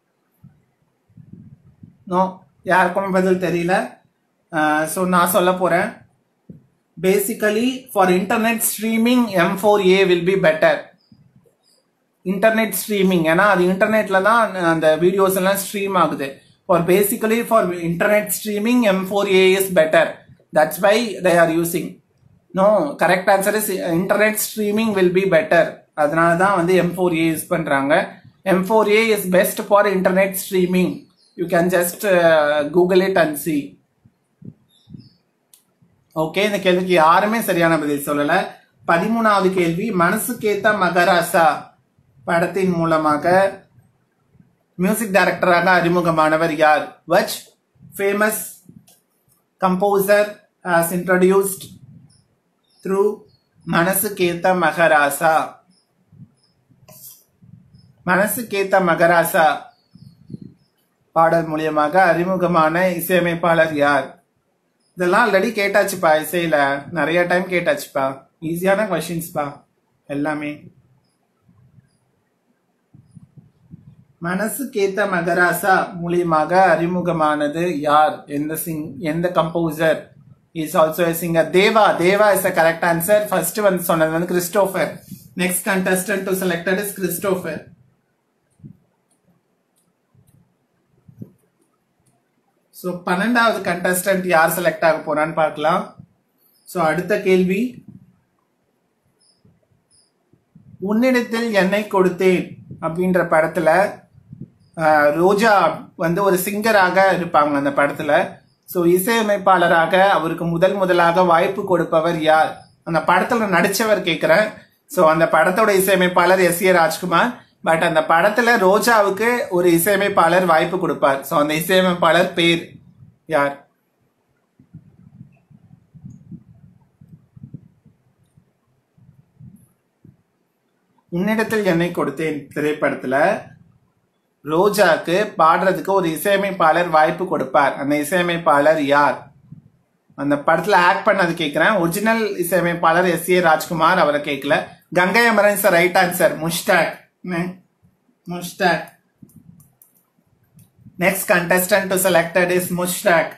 no யாருக்கும் பதில் தெரியல ஸோ நான் சொல்ல போறேன் basically for internet streaming M four A will be better internet streaming ஏன்னா அது இன்டர்நெட்ல தான் அந்த வீடியோஸ் எல்லாம் ஸ்ட்ரீம் ஆகுது for basically for internet streaming M four A is better that's why they are using no correct answer is internet streaming will be better அதனால தான் வந்து எம் ஃபோர் ஏ யூஸ் பண்றாங்க M four A is best for internet streaming you can just Google it and see okay இந்த கேள்விக்கு யாருமே சரியான பதில் சொல்லல பதிமூணாவது கேள்வி மனசுக்கேத்த மகராசா படத்தின் மூலமாக மியூசிக் டைரக்டராக அறிமுகமானவர் யார் which famous composer has introduced through மனசுக்கேத்த மகராசா மனசுக்கேத்த மகராசா பாடல் மூலியமாக அறிமுகமான இசையமைப்பாளர் யார் இதெல்லாம் ஆல்ரெடி கேட்டாச்சுப்பா இசையில நிறைய டைம் கேட்டாச்சுப்பா ஈஸியான கொஷின்ஸ்ப்பா எல்லாமே மனசுக்கேத்த மகராசா மூலியமாக அறிமுகமானது யார் எந்த சிங் எந்த composer is also singer Deva Deva is the correct answer first வந்து சொன்னது வந்து Christopher next contestant to selected is Christopher so பன்னெண்டாவது கண்டஸ்டன்ட் யார் செலக்ட் ஆக போறான்னு பார்க்கலாம் ஸோ அடுத்த கேள்வி உன்னிடத்தில் என்னை கொடுத்தேன் அப்படின்ற படத்துல ஆஹ், ரோஜா வந்து ஒரு சிங்கராக இருப்பாங்க அந்த படத்துல ஸோ இசையமைப்பாளராக அவருக்கு முதல் முதலாக வாய்ப்பு கொடுப்பவர் யார் அந்த படத்துல நடிச்சவர் கேட்கிறேன் ஸோ அந்த படத்தோட இசையமைப்பாளர் எஸ் ஏ ராஜ்குமார் பட் அந்த படத்துல ரோஜாவுக்கு ஒரு இசையமைப்பாளர் வாய்ப்பு கொடுப்பார் ஸோ அந்த இசையமைப்பாளர் பேர் யார் உன்னிடத்தில் என்னை கொடுத்தேன் திரைப்படத்துல ரோஜாக்கு பாடுறதுக்கு ஒரு இசையமைப்பாளர் வாய்ப்பு கொடுப்பார் அந்த இசையமைப்பாளர் யார் அந்த படத்துல ஆக்ட் பண்ணது கேட்கிறேன் ஒரிஜினல் இசையமைப்பாளர் எஸ் ஏ ராஜ்குமார் அவரை கேட்கல Gangai Amaran sir right answer Mushtaq Mushtaq next contestant to selected is Mushtaq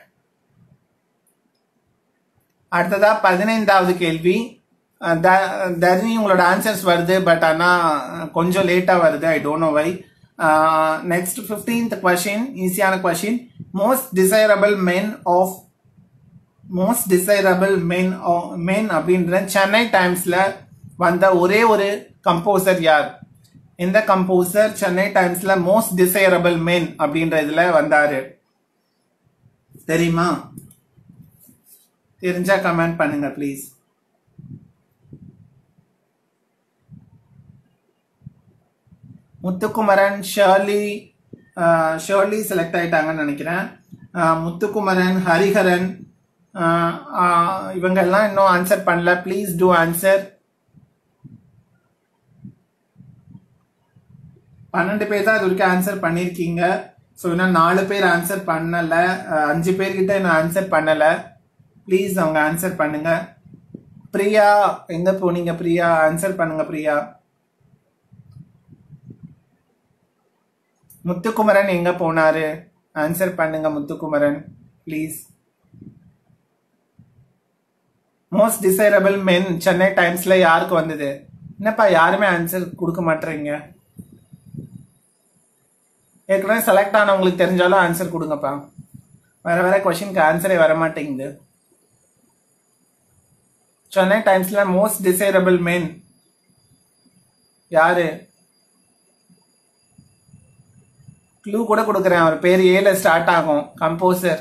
அடுத்ததா பதினைந்தாவது கேள்வி அஹ் த- தர்ணி உங்களோட ஆன்சர்ஸ் வருது பட் ஆனா அஹ், கொஞ்சம் லேட்டா வருது I don't know why next fifteenth question ஈஸியான question most desirable men of most desirable men men அப்படின்ற சென்னை டைம்ஸ்ல வந்த ஒரே ஒரு கம்போசர் யார் எந்த கம்போசர் சென்னை டைம்ஸ்ல மோஸ்ட் டிசைரபிள் மென் அப்படின்ற இதுல வந்தாரு தெரியுமா தெரிஞ்சா கமெண்ட் பண்ணுங்க ப்ளீஸ் முத்துக்குமரன் ஷர்லி ஆஹ், ஷர்லி செலக்ட் ஆயிட்டாங்கன்னு நினைக்கிறேன் ஆஹ், முத்துக்குமரன் ஹரிஹரன் ஆஹ், ஆஹ், இவங்க எல்லாம் இன்னும் ஆன்சர் பண்ணல ப்ளீஸ் டூ ஆன்சர் பன்னெண்டு பேர் தான் இது வரைக்கும் ஆன்சர் பண்ணியிருக்கீங்க ஸோ இன்னும் நாலு பேர் ஆன்சர் பண்ணல அஹ், அஞ்சு பேர்கிட்ட இன்னும் ஆன்சர் பண்ணல ப்ளீஸ் அவங்க ஆன்சர் பண்ணுங்க பிரியா எங்க போனீங்க பிரியா ஆன்சர் பண்ணுங்க பிரியா முத்துக்குமரன் எங்க போனாரு ஆன்சர் பண்ணுங்க Muthukumaran please most desirable men Chennai டைம்ஸ்ல யாருக்கு வந்தது என்னப்பா யாருமே ஆன்சர் கொடுக்க மாட்டேறீங்க ஏற்கனவே செலக்ட் ஆனவங்களுக்கு தெரிஞ்சாலும் ஆன்சர் கொடுங்கப்பா வேற வேற கொஷினுக்கு ஆன்சரே வர மாட்டேங்குது சென்னை டைம்ஸ்ல மோஸ்ட் டிசைரபிள் மென் யாரு க்ளூ கூட கொடுக்குறேன் அவர் பேர் ஏல ஸ்டார்ட் ஆகும் composer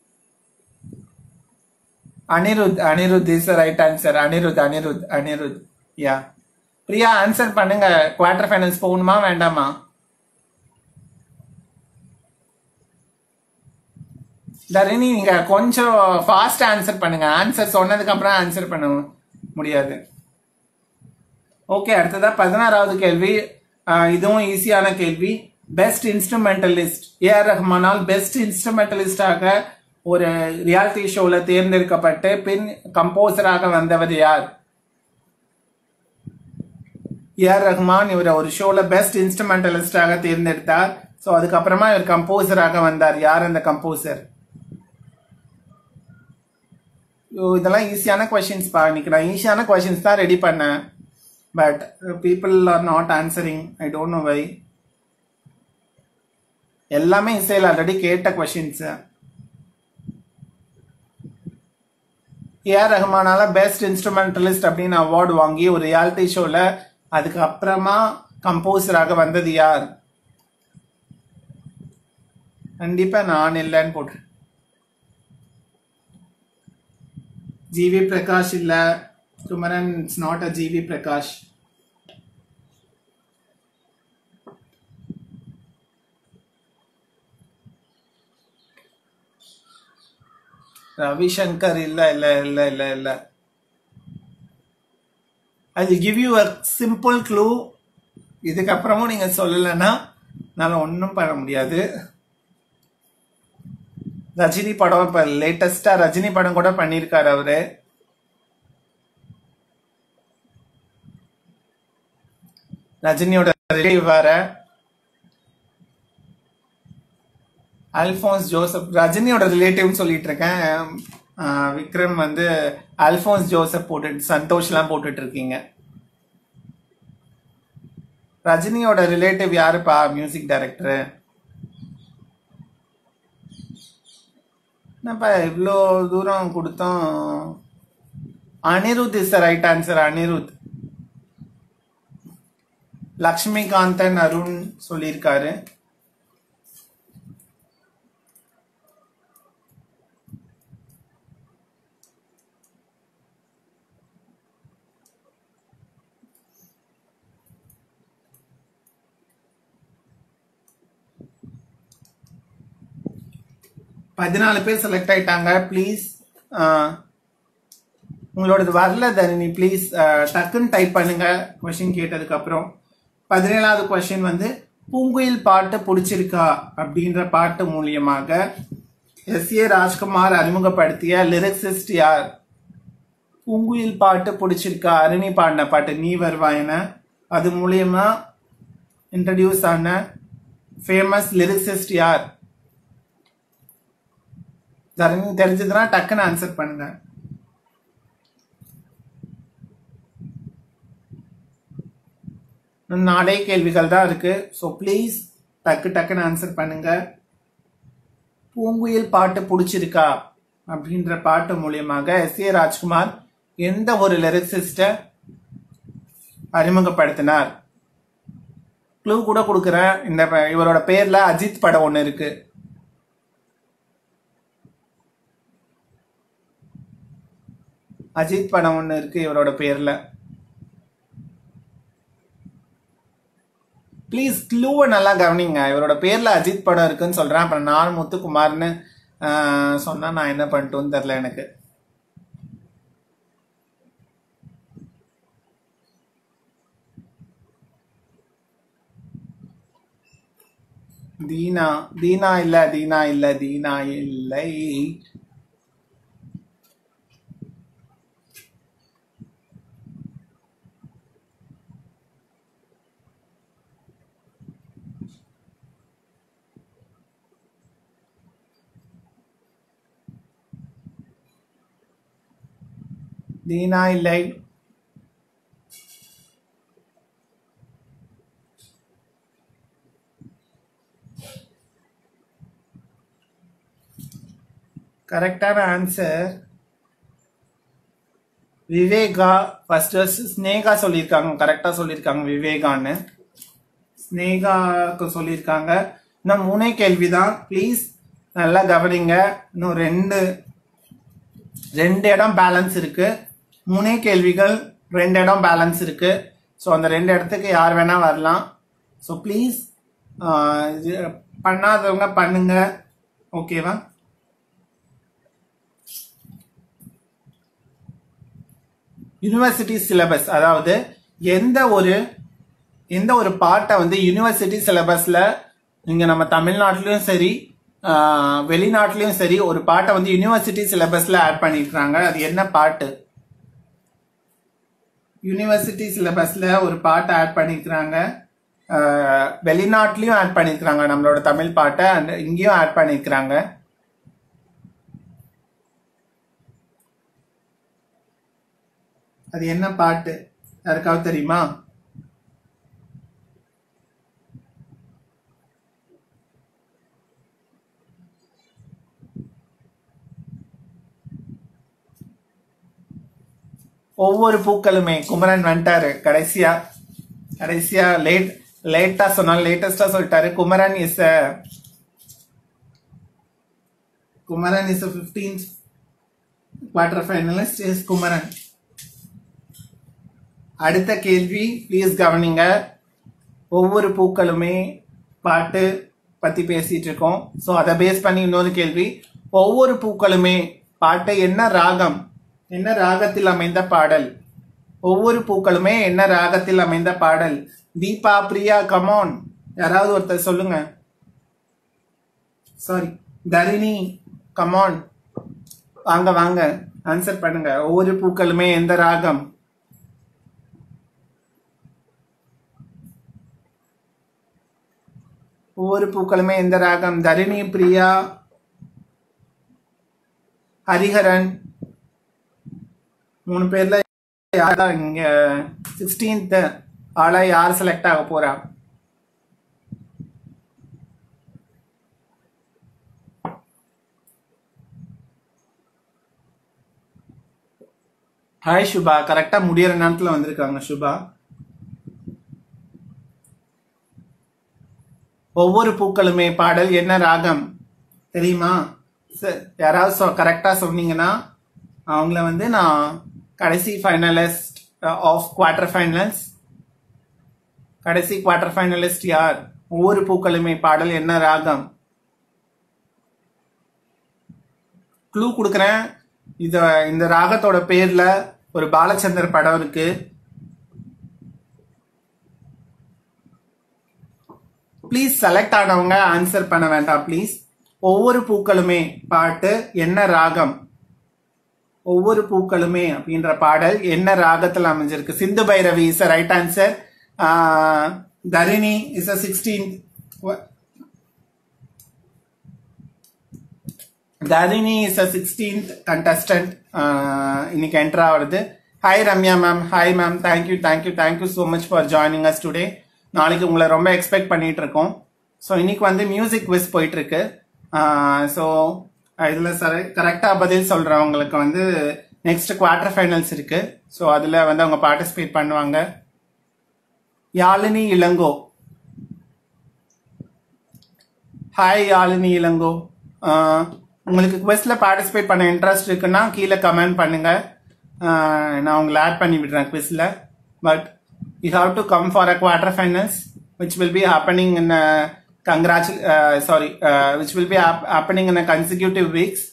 Anirudh Anirudh is right answer Anirudh Anirudh Anirudh yeah Priya answer பண்ணுங்க குவார்டர் ஃபைனல்ஸ் போகணுமா வேண்டாமா தரணி நீங்க கொஞ்சம் ஃபாஸ்ட் ஆன்சர் பண்ணுங்க ஆன்சர் சொன்னதுக்கு அப்புறம் ஆன்சர் பண்ண முடியாது ஓகே அடுத்ததா பதினாறாவது கேள்வி ஆஹ் இதுவும் ஈஸியான கேள்வி பெஸ்ட் இன்ஸ்ட்ருமெண்டலிஸ்ட் ஏஆர் ரஹ்மானால் பெஸ்ட் இன்ஸ்ட்ருமெண்டலிஸ்டாக ஒரு ரியாலிட்டி ஷோல தேர்ந்தெடுக்கப்பட்டு பின் கம்போசராக வந்தவர் யார் ஏஆர் ரஹ்மான் இவரை ஒரு ஷோல பெஸ்ட் இன்ஸ்ட்ருமெண்டலிஸ்டாக தேர்ந்தெடுத்தார் ஸோ அதுக்கப்புறமா இவர் கம்போசராக வந்தார் யார் அந்த கம்போசர் இதெல்லாம் ஈஸியான கொஷின்ஸ் பா இன்னைக்கு நான் ஈஸியான கொஷின்ஸ் தான் ரெடி பண்ணேன் but people are not answering I don't know why எல்லாமே இசையில் ஆல்ரெடி கேட்ட கொஷின்ஸ் ஏஆர் ரஹ்மானால பெஸ்ட் இன்ஸ்ட்ருமெண்டலிஸ்ட் அப்படின்னு அவார்டு வாங்கி ஒரு ரியாலிட்டி ஷோல அதுக்கு அப்புறமா கம்போசராக வந்தது யார் கண்டிப்பா நான் இல்லைன்னு போட்டேன் ஜிவி பிரகாஷ் இல்ல Kumaran it's not a GV Prakash Ravishankar இல்ல இல்ல இல்ல இல்ல இல்ல I give you a simple clue இதுக்கப்புறமும் நீங்க சொல்லலைன்னா என்னால் ஒன்றும் பண்ண முடியாது ரஜினி படம் இப்ப லேட்டஸ்டா ரஜினி படம் கூட பண்ணியிருக்காரு அவரு ரஜினியோட ரிலேட்டிவ் வேற அல்போன்ஸ் ஜோசப் ரஜினியோட ரிலேட்டிவ்னு சொல்லிட்டு இருக்கேன் ஆஹ் விக்ரம் வந்து அல்போன்ஸ் ஜோசப் போட்டுட்டு சந்தோஷ்லாம் போட்டுட்டு இருக்கீங்க ரஜினியோட ரிலேட்டிவ் யாருப்பா மியூசிக் டைரக்டர் என்னப்பா இவ்வளோ தூரம் கொடுத்தோம் Anirudh is right answer Anirudh Lakshmikanthan Arun சொல்லியிருக்காரு பதினாலு பேர் செலக்ட் ஆயிட்டாங்க ப்ளீஸ் உங்களோடது வரல தரணி ப்ளீஸ் டக்குன்னு டைப் பண்ணுங்க கொஷின் கேட்டதுக்கு அப்புறம் பதினேழாவது கொஷின் வந்து பூங்குயில் பாட்டு பிடிச்சிருக்கா அப்படின்ற பாட்டு மூலியமாக எஸ் ஏ ராஜ்குமார் அறிமுகப்படுத்திய லிரிக்ஸிஸ்ட் யார் பூங்குயில் பாட்டு பிடிச்சிருக்கா அருணி பாடின பாட்டு நீ வருவாயன அது மூலியமா இன்ட்ரடியூஸ் ஆன ஃபேமஸ் லிரிக்ஸிஸ்ட் யார் தரணி தெரிஞ்சதுன்னா டக்குன்னு ஆன்சர் பண்ணுங்க இன்னும் நாலே கேள்விகள் தான் இருக்கு ஸோ ப்ளீஸ் டக்கு டக்குன்னு ஆன்சர் பண்ணுங்க பூங்குயில் பாட்டு பிடிச்சிருக்கா அப்படின்ற பாட்டு மூலியமாக எஸ் ஏ ராஜ்குமார் எந்த ஒரு லிரிக்ஸிஸ்ட அறிமுகப்படுத்தினார் க்ளூ கூட கொடுக்குறேன் இந்த ப- இவரோட பேர்ல அஜித் படம் ஒன்று இருக்கு அஜித் படம் ஒன்று இருக்கு இவரோட பேர்ல ப்ளீஸ் க்ளூவை நல்லா கவனிங்க இவரோட பேர்ல அஜித் படம் இருக்குன்னு சொல்றேன் அப்புறம் நான் முத்துக்குமார்னு ஆஹ், சொன்னா நான் என்ன பண்ணிட்டோன்னு தெரில எனக்கு தீனா தீனா இல்ல தீனா இல்ல தீனா இல்லை தீனா இல்லை கரெக்டான ஆன்சர் விவேகா ஃபர்ஸ்ட் ஸ்னேகா சொல்லியிருக்காங்க கரெக்டா சொல்லியிருக்காங்க விவேகான்னு ஸ்னேகாக்கு சொல்லியிருக்காங்க இன்னும் மூணே கேள்விதான் ப்ளீஸ் நல்லா கவனிங்க இன்னும் ரெண்டு ரெண்டு இடம் பேலன்ஸ் இருக்கு மூணே கேள்விகள் ரெண்டு இடம் பேலன்ஸ் இருக்கு ஸோ அந்த ரெண்டு இடத்துக்கு யார் வேணா வரலாம் ஸோ ப்ளீஸ் பண்ணாதவங்க பண்ணுங்க ஓகேவா யூனிவர்சிட்டி சிலபஸ் அதாவது எந்த ஒரு எந்த ஒரு பாட்டை வந்து யூனிவர்சிட்டி சிலபஸ்ல இங்க நம்ம தமிழ்நாட்டிலயும் சரி ஆஹ், வெளிநாட்டிலயும் சரி ஒரு பாட்டை வந்து யூனிவர்சிட்டி சிலபஸ்ல ஆட் பண்ணிருக்காங்க அது என்ன பாட்டு யூனிவர்சிட்டி சிலபஸ்ல ஒரு பாட்டை ஆட் பண்ணிருக்கிறாங்க ஆஹ், வெளிநாட்டிலயும் ஆட் பண்ணிருக்கிறாங்க நம்மளோட தமிழ் பாட்டை and இங்கேயும் ஆட் பண்ணிருக்கிறாங்க அது என்ன பாட்டு யாருக்காவது தெரியுமா ஒவ்வொரு பூக்களுமே குமரன் வந்துட்டாரு கடைசியா கடைசியா லேட் லேட்டா சொன்னாலும் லேட்டஸ்டா சொல்லிட்டாரு Kumaran is a Kumaran is a fifteenth quarter finalist is Kumaran அடுத்த கேள்வி ப்ளீஸ் கவனிங்க ஒவ்வொரு பூக்களுமே பாட்டு பத்தி பேசிட்டு இருக்கோம் ஸோ அதை பேஸ் பண்ணி இன்னொரு கேள்வி ஒவ்வொரு பூக்களுமே பாட்டு என்ன ராகம் என்ன ராகத்தில் அமைந்த பாடல் ஒவ்வொரு பூக்களுமே என்ன ராகத்தில் அமைந்த பாடல் தீபா பிரியா கமான் யாராவது ஒருத்தர் சொல்லுங்க சாரி தரிணி கமான் வாங்க வாங்க ஆன்சர் பண்ணுங்க ஒவ்வொரு பூக்களுமே எந்த ராகம் ஒவ்வொரு பூக்களுமே எந்த ராகம் தரிணி பிரியா ஹரிஹரன் மூணு பேர்ல யாரா இங்க சிக்ஸ்டீன்த் ஆளா யார் செலக்ட் ஆக போறா ஹாய் சுபா கரெக்டா முடியற நேரத்துல வந்திருக்காங்க சுபா ஒவ்வொரு பூக்களுமே பாடல் என்ன ராகம் தெரியுமா ச- யாராவது கரெக்டா சொன்னீங்கன்னா அவங்கள வந்து நான் கடைசி ஃபைனலிஸ்ட் ஆஃப் குவார்டர் ஃபைனல்ஸ் கடைசி குவார்டர் ஃபைனலிஸ்ட் யார் ஒவ்வொரு பூக்களுமே பாடல் என்ன ராகம் க்ளூ கொடுக்குறேன் இத இந்த ராகத்தோட பேர்ல ஒரு பாலச்சந்தர் படம் இருக்கு ப்ளீஸ் செலக்ட் ஆனவங்க ஆன்சர் பண்ண வேண்டாம் ப்ளீஸ் ஒவ்வொரு பூக்களுமே பாட்டு என்ன ராகம் ஒவ்வொரு பூக்களுமே அப்படின்ற பாடல் என்ன ராகத்தில் அமைஞ்சிருக்கு Sindhu Bhairavi is right answer Dharini is a sixteen Dharini is a sixteenth contestant இன்னைக்கு என்டர் ஆகுறது hi Ramya ma'am hi ma'am thank you thank you thank you so much for joining us today நாளைக்கு உங்களை ரொம்ப எக்ஸ்பெக்ட் பண்ணிட்டு இருக்கோம் ஸோ இன்னைக்கு வந்து மியூசிக் குவிஸ் போயிட்டு இருக்கு ஸோ இதில் சர கரெக்டாக பதில் சொல்றவங்களுக்கு வந்து நெக்ஸ்ட் குவார்டர் ஃபைனல்ஸ் இருக்கு ஸோ அதில் வந்து அவங்க பார்ட்டிசிபேட் பண்ணுவாங்க யாழினி இளங்கோ ஹாய் யாழினி இளங்கோ ஆஹ் உங்களுக்கு குவெஸ்ட்ல பார்ட்டிசிபேட் பண்ண இன்ட்ரெஸ்ட் இருக்குன்னா கீழே கமெண்ட் பண்ணுங்க ஆஹ் நான் உங்களை ஆட் பண்ணி விடுறேன் குவெஸ்ட்ல but you have to come for a quarter finals which will be happening in கங்க்ராச்சு sorry which will be happening in consecutive weeks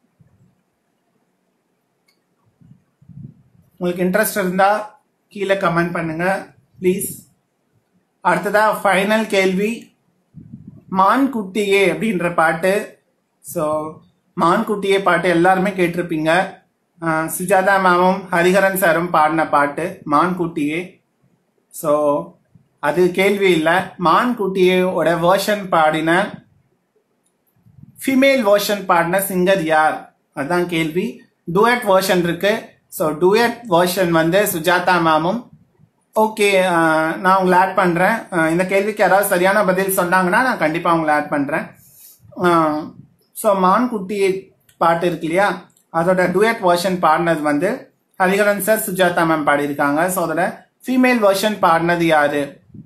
உங்களுக்கு இன்ட்ரெஸ்ட் இருந்தா கீழே கமெண்ட் பண்ணுங்க ப்ளீஸ் அடுத்ததா ஃபைனல் கேள்வி மான் குட்டியே அப்படின்ற பாட்டு ஸோ மான் குட்டியே பாட்டு எல்லாருமே கேட்டிருப்பீங்க அஹ் சுஜாதா மேமும் ஹரிஹரன் சாரும் பாடின பாட்டு மான் குட்டியே ஸோ அது கேள்வி இல்லை மான் குட்டியோட வேர்ஷன் பாடின ஃபீமேல் வேர்ஷன் பாடின சிங்கர் யார் அதான் கேள்வி டூயட் வேர்ஷன் இருக்கு ஸோ டூயட் வேர்ஷன் வந்து சுஜாதா மேமும் ஓகே நான் உங்களை ஆட் பண்ணுறேன் இந்த கேள்விக்கு யாராவது சரியான பதில் சொன்னாங்கன்னா நான் கண்டிப்பாக உங்களை ஆட் பண்ணுறேன் ஸோ மான்குட்டி பாட்டு இருக்கு இல்லையா அதோட டூயட் வெர்ஷன் பாடினது வந்து ஹரிஹரன் சார் சுஜாதா மேம் பாடியிருக்காங்க ஸோ அதோட ஃபீமேல் வெர்ஷன் பாடினது யாரு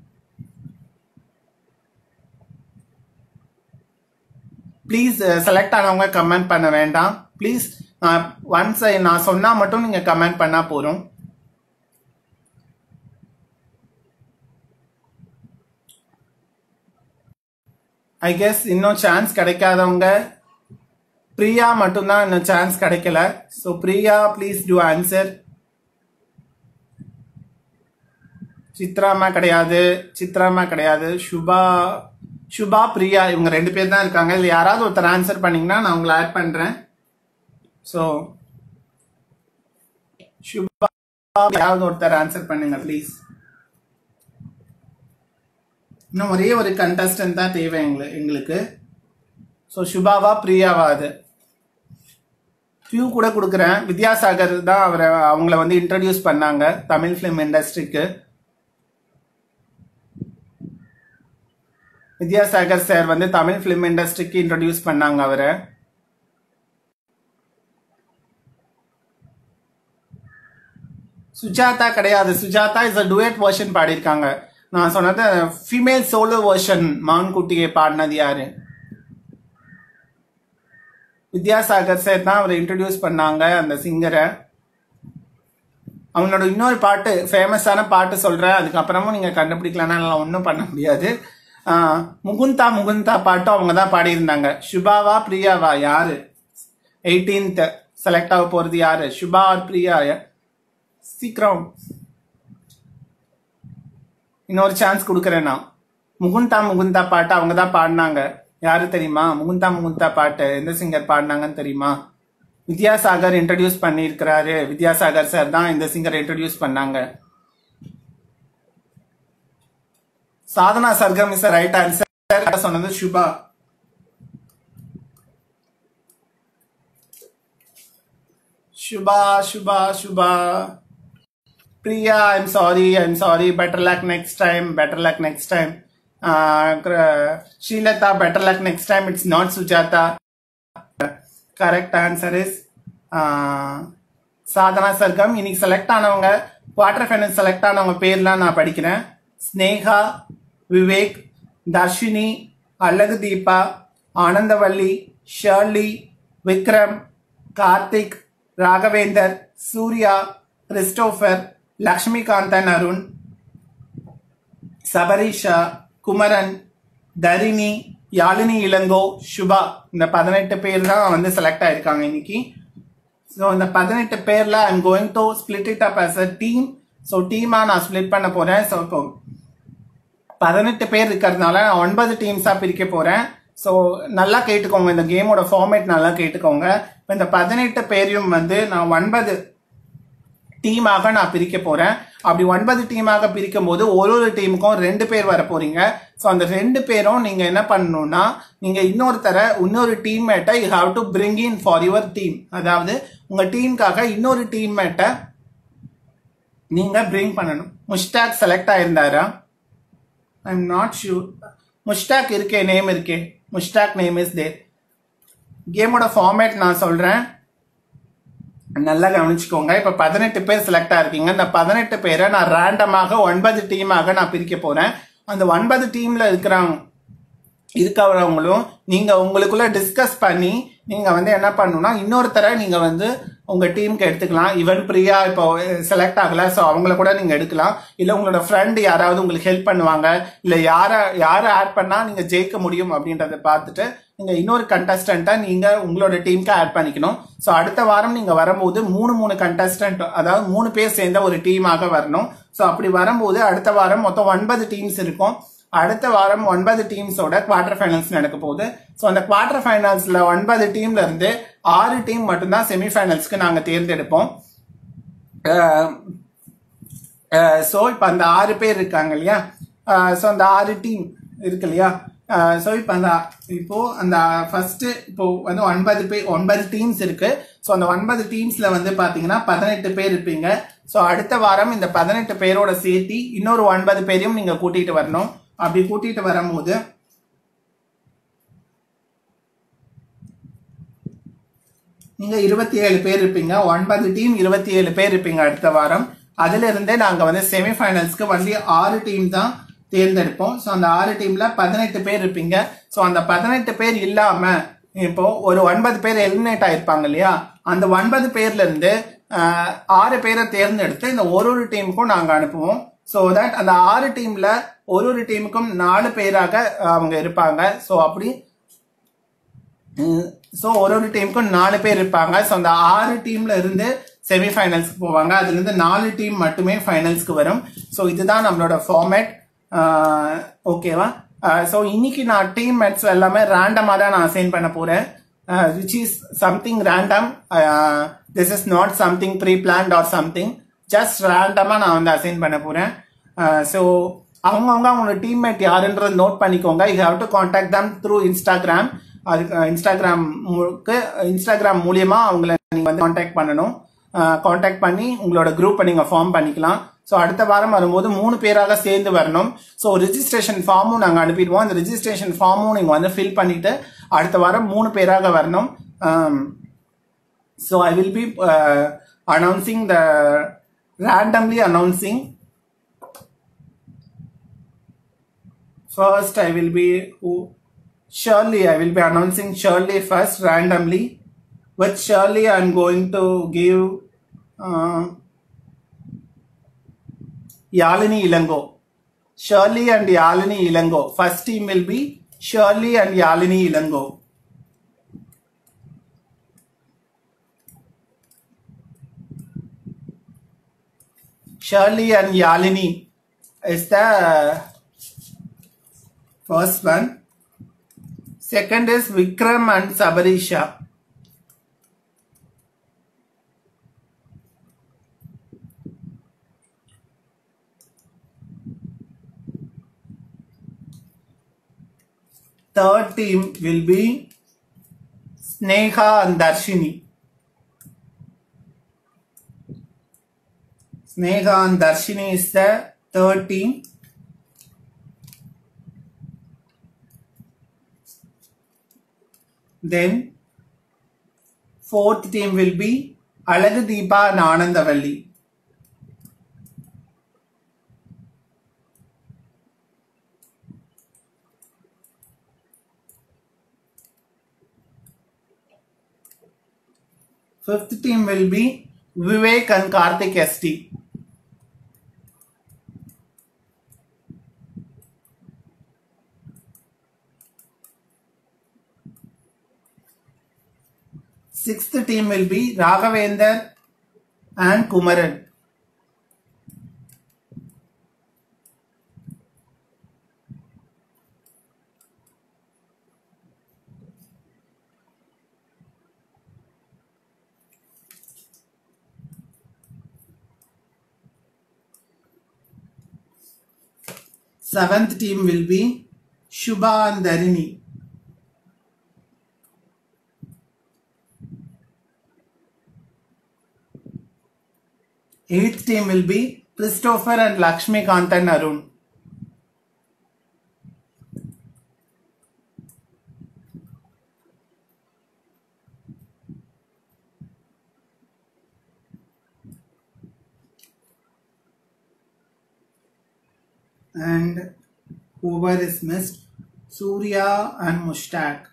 ப்ளீஸ் செலக்ட் ஆனவங்க கமெண்ட் பண்ண வேண்டாம் ப்ளீஸ் ஒன்ஸ் நான் சொன்னா மட்டும் நீங்க கமெண்ட் பண்ணா போதும் ஐ கெஸ் இன்னும் சான்ஸ் கிடைக்காதவங்க பிரியா மட்டும்தான் இன்னும் சான்ஸ் கிடைக்கல so Priya please do answer சித்ராமா கிடையாது சித்ராமா கிடையாது சுபா சுபா பிரியா இவங்க ரெண்டு பேர் தான் இருக்காங்க இல்லை யாராவது ஒருத்தர் ஆன்சர் பண்ணீங்கன்னா நான் உங்களை ஆட் பண்றேன் ஸோ சுபா யாராவது ஒருத்தர் ஆன்சர் பண்ணுங்க ப்ளீஸ் இன்னும் ஒரே ஒரு கண்டஸ்டன்ட் தான் தேவை எங்களுக்கு எங்களுக்கு ஸோ சுபாவா பிரியாவா அது ஃபியூ கூட கொடுக்குறேன் வித்யாசாகர் தான் அவரை அவங்கள வந்து இன்ட்ரடியூஸ் பண்ணாங்க தமிழ் ஃபிலிம் இண்டஸ்ட்ரிக்கு வித்யாசாகர் சார் வந்து தமிழ் ஃபிலிம் இண்டஸ்ட்ரிக்கு இன்ட்ரடியூஸ் பண்ணாங்க அவரை சுஜாதா கிடையாது Sujatha is a duet version பாடியிருக்காங்க நான் சொன்னது ஃபீமேல் சோலோ வெர்ஷன் மான்குட்டியை பாடினது யாரு வித்யாசாகர் சார் தான் அவரை இன்ட்ரடியூஸ் பண்ணாங்க அந்த சிங்கரை அவனோட இன்னொரு பாட்டு ஃபேமஸான பாட்டு சொல்றேன் அதுக்கப்புறமும் நீங்க கண்டுபிடிக்கலன்னா எல்லாம் ஒன்றும் பண்ண முடியாது ஆஹ், முகுந்தா முகுந்தா பாட்டும் அவங்க தான் பாடியிருந்தாங்க சுபாவா பிரியாவா யாரு எயிட்டீன்த் செலக்ட் ஆக போறது யாரு சுபா ஆர் பிரியா சீக்கிரம் இன்னொரு சான்ஸ் கொடுக்குறேன் நான் முகுந்தா முகுந்தா பாட்டு அவங்க தான் பாடினாங்க யாரு தெரியுமா முகுந்தா முகுந்தா பாட்டு எந்த சிங்கர் பாடினாங்கன்னு தெரியுமா வித்யாசாகர் இன்ட்ரடியூஸ் பண்ணியிருக்கிறாரு வித்யாசாகர் சார் தான் இந்த சிங்கரை இன்ட்ரடியூஸ் பண்ணாங்க Sadhana Sargam is right answer சொன்னது Subha Subha Subha Subha Priya I'm sorry I'm sorry better luck next time better luck next time Srilatha better luck next time it's not Sujatha correct answer is Sadhana Sargam இன்னைக்கு செலக்ட் ஆனவங்க குவார்டர் ஃபைனல் செலக்ட் ஆனவங்க பேர்லாம் நான் படிக்கிறேன் ஸ்னேகா விவேக் தர்ஷினி அழகு தீபா ஆனந்தவல்லி ஷர்லி விக்ரம் கார்த்திக் ராகவேந்தர் சூர்யா கிறிஸ்டோஃபர் லக்ஷ்மிகாந்தன் அருண் சபரீஷா குமரன் தரிணி யாழினி இளங்கோ சுபா இந்த பதினெட்டு பேர் தான் வந்து செலக்ட் ஆயிருக்காங்க இன்னைக்கு ஸோ இந்த பதினெட்டு பேர்ல I'm going to split it up as a team so டீமா நான் ஸ்பிளிட் பண்ண போறேன் ஸோ இப்போ பதினெட்டு பேர் இருக்கிறதுனால நான் ஒன்பது டீம்ஸா பிரிக்க போறேன் ஸோ நல்லா கேட்டுக்கோங்க இந்த கேமோட ஃபார்மேட் நல்லா கேட்டுக்கோங்க இப்போ இந்த பதினெட்டு பேரையும் வந்து நான் ஒன்பது டீமாக நான் பிரிக்க போறேன் அப்படி ஒன்பது டீமாக பிரிக்கும் போது ஒரு ஒரு டீமுக்கும் ரெண்டு பேர் வர போறீங்க ஸோ அந்த ரெண்டு பேரும் நீங்க என்ன பண்ணணும்னா நீங்க இன்னொருத்தர இன்னொரு டீம்மேட்டை you have to bring in for your team அதாவது உங்க டீமுக்காக இன்னொரு டீம்மேட்டை நீங்க பிரிங் பண்ணணும் முஷ்டாக் செலக்ட் ஆயிருந்தாரா I am not sure Mushtaq இருக்கே நேம் இருக்கே முஷ்டாக் நேம் இஸ் தேர் கேமோட ஃபார்மேட் நான் சொல்றேன் நல்லா கவனிச்சுக்கோங்க இப்ப பதினெட்டு பேர் செலக்ட் ஆயிருக்கீங்க இந்த பதினெட்டு பேரை நான் ரேண்டமாக ஒன்பது டீமாக நான் பிரிக்க போறேன் அந்த ஒன்பது டீம்ல இருக்கிறவங்க இருக்கிறவங்களும் நீங்க உங்களுக்குள்ள டிஸ்கஸ் பண்ணி நீங்க வந்து என்ன பண்ணணும்னா இன்னொருத்தரை நீங்க வந்து உங்க டீமுக்கு எடுத்துக்கலாம் ஈவன் பிரியா இப்போ செலக்ட் ஆகல ஸோ அவங்கள கூட நீங்க எடுக்கலாம் இல்ல உங்களோட ஃப்ரெண்ட் யாராவது உங்களுக்கு ஹெல்ப் பண்ணுவாங்க இல்ல யார யாரை ஆட் பண்ணா நீங்க ஜெயிக்க முடியும் அப்படின்றத பார்த்துட்டு நீங்க இன்னொரு கண்டஸ்டண்ட்டை நீங்க உங்களோட டீமுக்கு ஆட் பண்ணிக்கணும் ஸோ அடுத்த வாரம் நீங்க வரும்போது மூணு மூணு கண்டஸ்டன்ட் அதாவது மூணு பேர் சேர்ந்த ஒரு டீமாக வரணும் ஸோ அப்படி வரும்போது அடுத்த வாரம் மொத்தம் ஒன்பது டீம்ஸ் இருக்கும் அடுத்த வாரம் ஒன்பது டீம்ஸோட குவார்டர் ஃபைனல்ஸ் நடக்க போகுது ஸோ அந்த குவார்டர் ஃபைனல்ஸ்ல ஒன்பது டீம்ல இருந்து ஆறு டீம் மட்டும்தான் செமிஃபைனல்ஸ்க்கு நாங்க தேர்ந்தெடுப்போம் ஸோ இப்போ அந்த ஆறு பேர் இருக்காங்க இல்லையா ஸோ அந்த ஆறு டீம் இருக்கு இல்லையா ஸோ இப்போ அந்த இப்போ அந்த ஃபர்ஸ்ட் இப்போ வந்து ஒன்பது பேர் ஒன்பது டீம்ஸ் இருக்கு ஸோ அந்த ஒன்பது டீம்ஸ்ல வந்து பாத்தீங்கன்னா பதினெட்டு பேர் இருப்பீங்க ஸோ அடுத்த வாரம் இந்த பதினெட்டு பேரோட சேர்த்தி இன்னொரு ஒன்பது பேரையும் நீங்க கூட்டிட்டு வரணும் அப்படி கூட்டிட்டு வரும்போது நீங்க இருபத்தி ஏழு பேர் இருப்பீங்க ஒன்பது டீம் இருபத்தி ஏழு பேர் இருப்பீங்க அடுத்த வாரம் அதுல இருந்தே நாங்க வந்து செமிஃபைனல்ஸ்க்கு வந்து ஆறு டீம் தான் தேர்ந்தெடுப்போம் ஸோ அந்த ஆறு டீம்ல பதினெட்டு பேர் இருப்பீங்க ஸோ அந்த பதினெட்டு பேர் இல்லாம இப்போ ஒரு ஒன்பது பேர் எலிமினேட் ஆயிருப்பாங்க இல்லையா அந்த ஒன்பது பேர்ல இருந்து ஆஹ், ஆறு பேரை தேர்ந்தெடுத்து இந்த ஒரு ஒரு டீமுக்கும் நாங்க அனுப்புவோம் ஸோ தட் அந்த ஆறு டீம்ல ஒரு ஒரு டீமுக்கும் நாலு பேராக அவங்க இருப்பாங்க ஸோ அப்படி ஸோ ஒரு ஒரு டீமுக்கும் நாலு பேர் இருப்பாங்க ஸோ அந்த ஆறு டீம்ல இருந்து செமிஃபைனல்ஸ்க்கு போவாங்க அதுல இருந்து நாலு டீம் மட்டுமே ஃபைனல்ஸ்க்கு வரும் ஸோ இதுதான் நம்மளோட ஃபார்மேட் ஓகேவா ஸோ இன்னைக்கு நான் டீம் மேட்ஸ் எல்லாமே ரேண்டமாக தான் நான் அசைன் பண்ண போறேன் which is something random this is not something pre planned or something just ரேண்டமாக நான் வந்து அசைன் பண்ண போறேன் ஸோ அவங்கவுங்க அவங்களோட டீம்மேட் யாருன்றது நோட் பண்ணிக்கோங்க you have to contact them through Instagram அதுக்கு இன்ஸ்டாகிராம் இன்ஸ்டாகிராம் மூலியமா அவங்கள நீங்க வந்து காண்டாக்ட் பண்ணணும் காண்டாக்ட் பண்ணி உங்களோட குரூப்பை நீங்க ஃபார்ம் பண்ணிக்கலாம் ஸோ அடுத்த வாரம் வரும்போது மூணு பேராக சேர்ந்து வரணும் ஸோ ரிஜிஸ்ட்ரேஷன் ஃபார்மும் நாங்கள் அனுப்பிடுவோம் அந்த ரிஜிஸ்ட்ரேஷன் ஃபார்மும் நீங்கள் வந்து ஃபில் பண்ணிட்டு அடுத்த வாரம் மூணு பேராக வரணும் so I will be announcing the randomly announcing first i will be who surely i will be announcing surely first randomly with surely i'm going to give uh, yalini ilango shirley and yalini ilango first team will be shirley and yalini ilango Shirley and Yalini is the first one. Second is Vikram and Sabarisha. Third team will be Sneha and Darshini. Sneha and Darshini is the third team. Then fourth team will be Alagu Deepa and Anandavalli. Fifth team will be Vivek and Karthik ST. Sixth team will be Raghavendra and Kumaran. Seventh team will be Shubha and Dharini. Eighth team will be Christopher and Lakshmi and Arun. And whoever is missed, Surya and Mushtaq.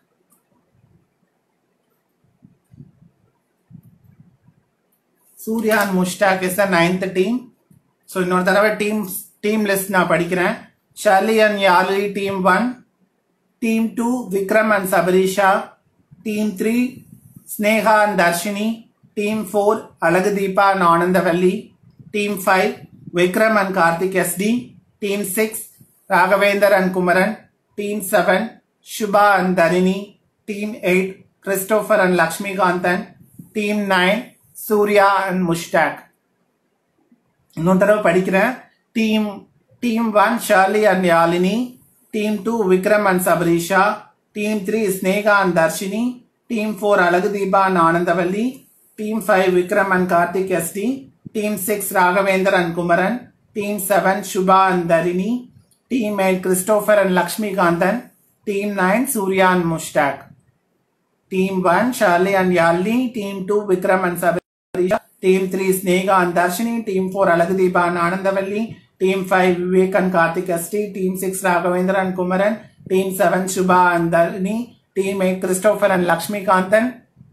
Surya and Mushtaq is the ninth team so இன்னொரு தடவை team team list நான் படிக்கிறேன் Charlie and Yali team one team two Vikram and Sabarisha team three Sneha and Dharshini team four Azhagu Deepa and Anandavalli team five Vikram and Karthik SD team six Raghavendar and Kumaran team seven Subha and Dharini team eight Christopher and Lakshmikanthan team nine Surya and Mushtaq இன்னொரு தடவை படிக்கிறேன் team team one Charlie and Yalini team two Vikram and Sabarisha team three Sneha and Dharshini team four Azhagu Deepa and Anandavalli team five Vikram and Karthik SD team six Raghavendar and Kumaran team seven Subha and Dharini team eight Christopher and Lakshmikanthan team nine Surya and Mushtaq Team 1 Charlie and Yalini, Team 2 Vikram and Sabarisha, Team 3 Snega and Darshini, Team 4 Alagadeepa and Anandavalli, Team 5 Vivek and Karthik Asti, Team 6 Raghavendra and Kumaran, Team 7 Shubha and Dharni, Team 8 Christopher and Lakshmi Kantan,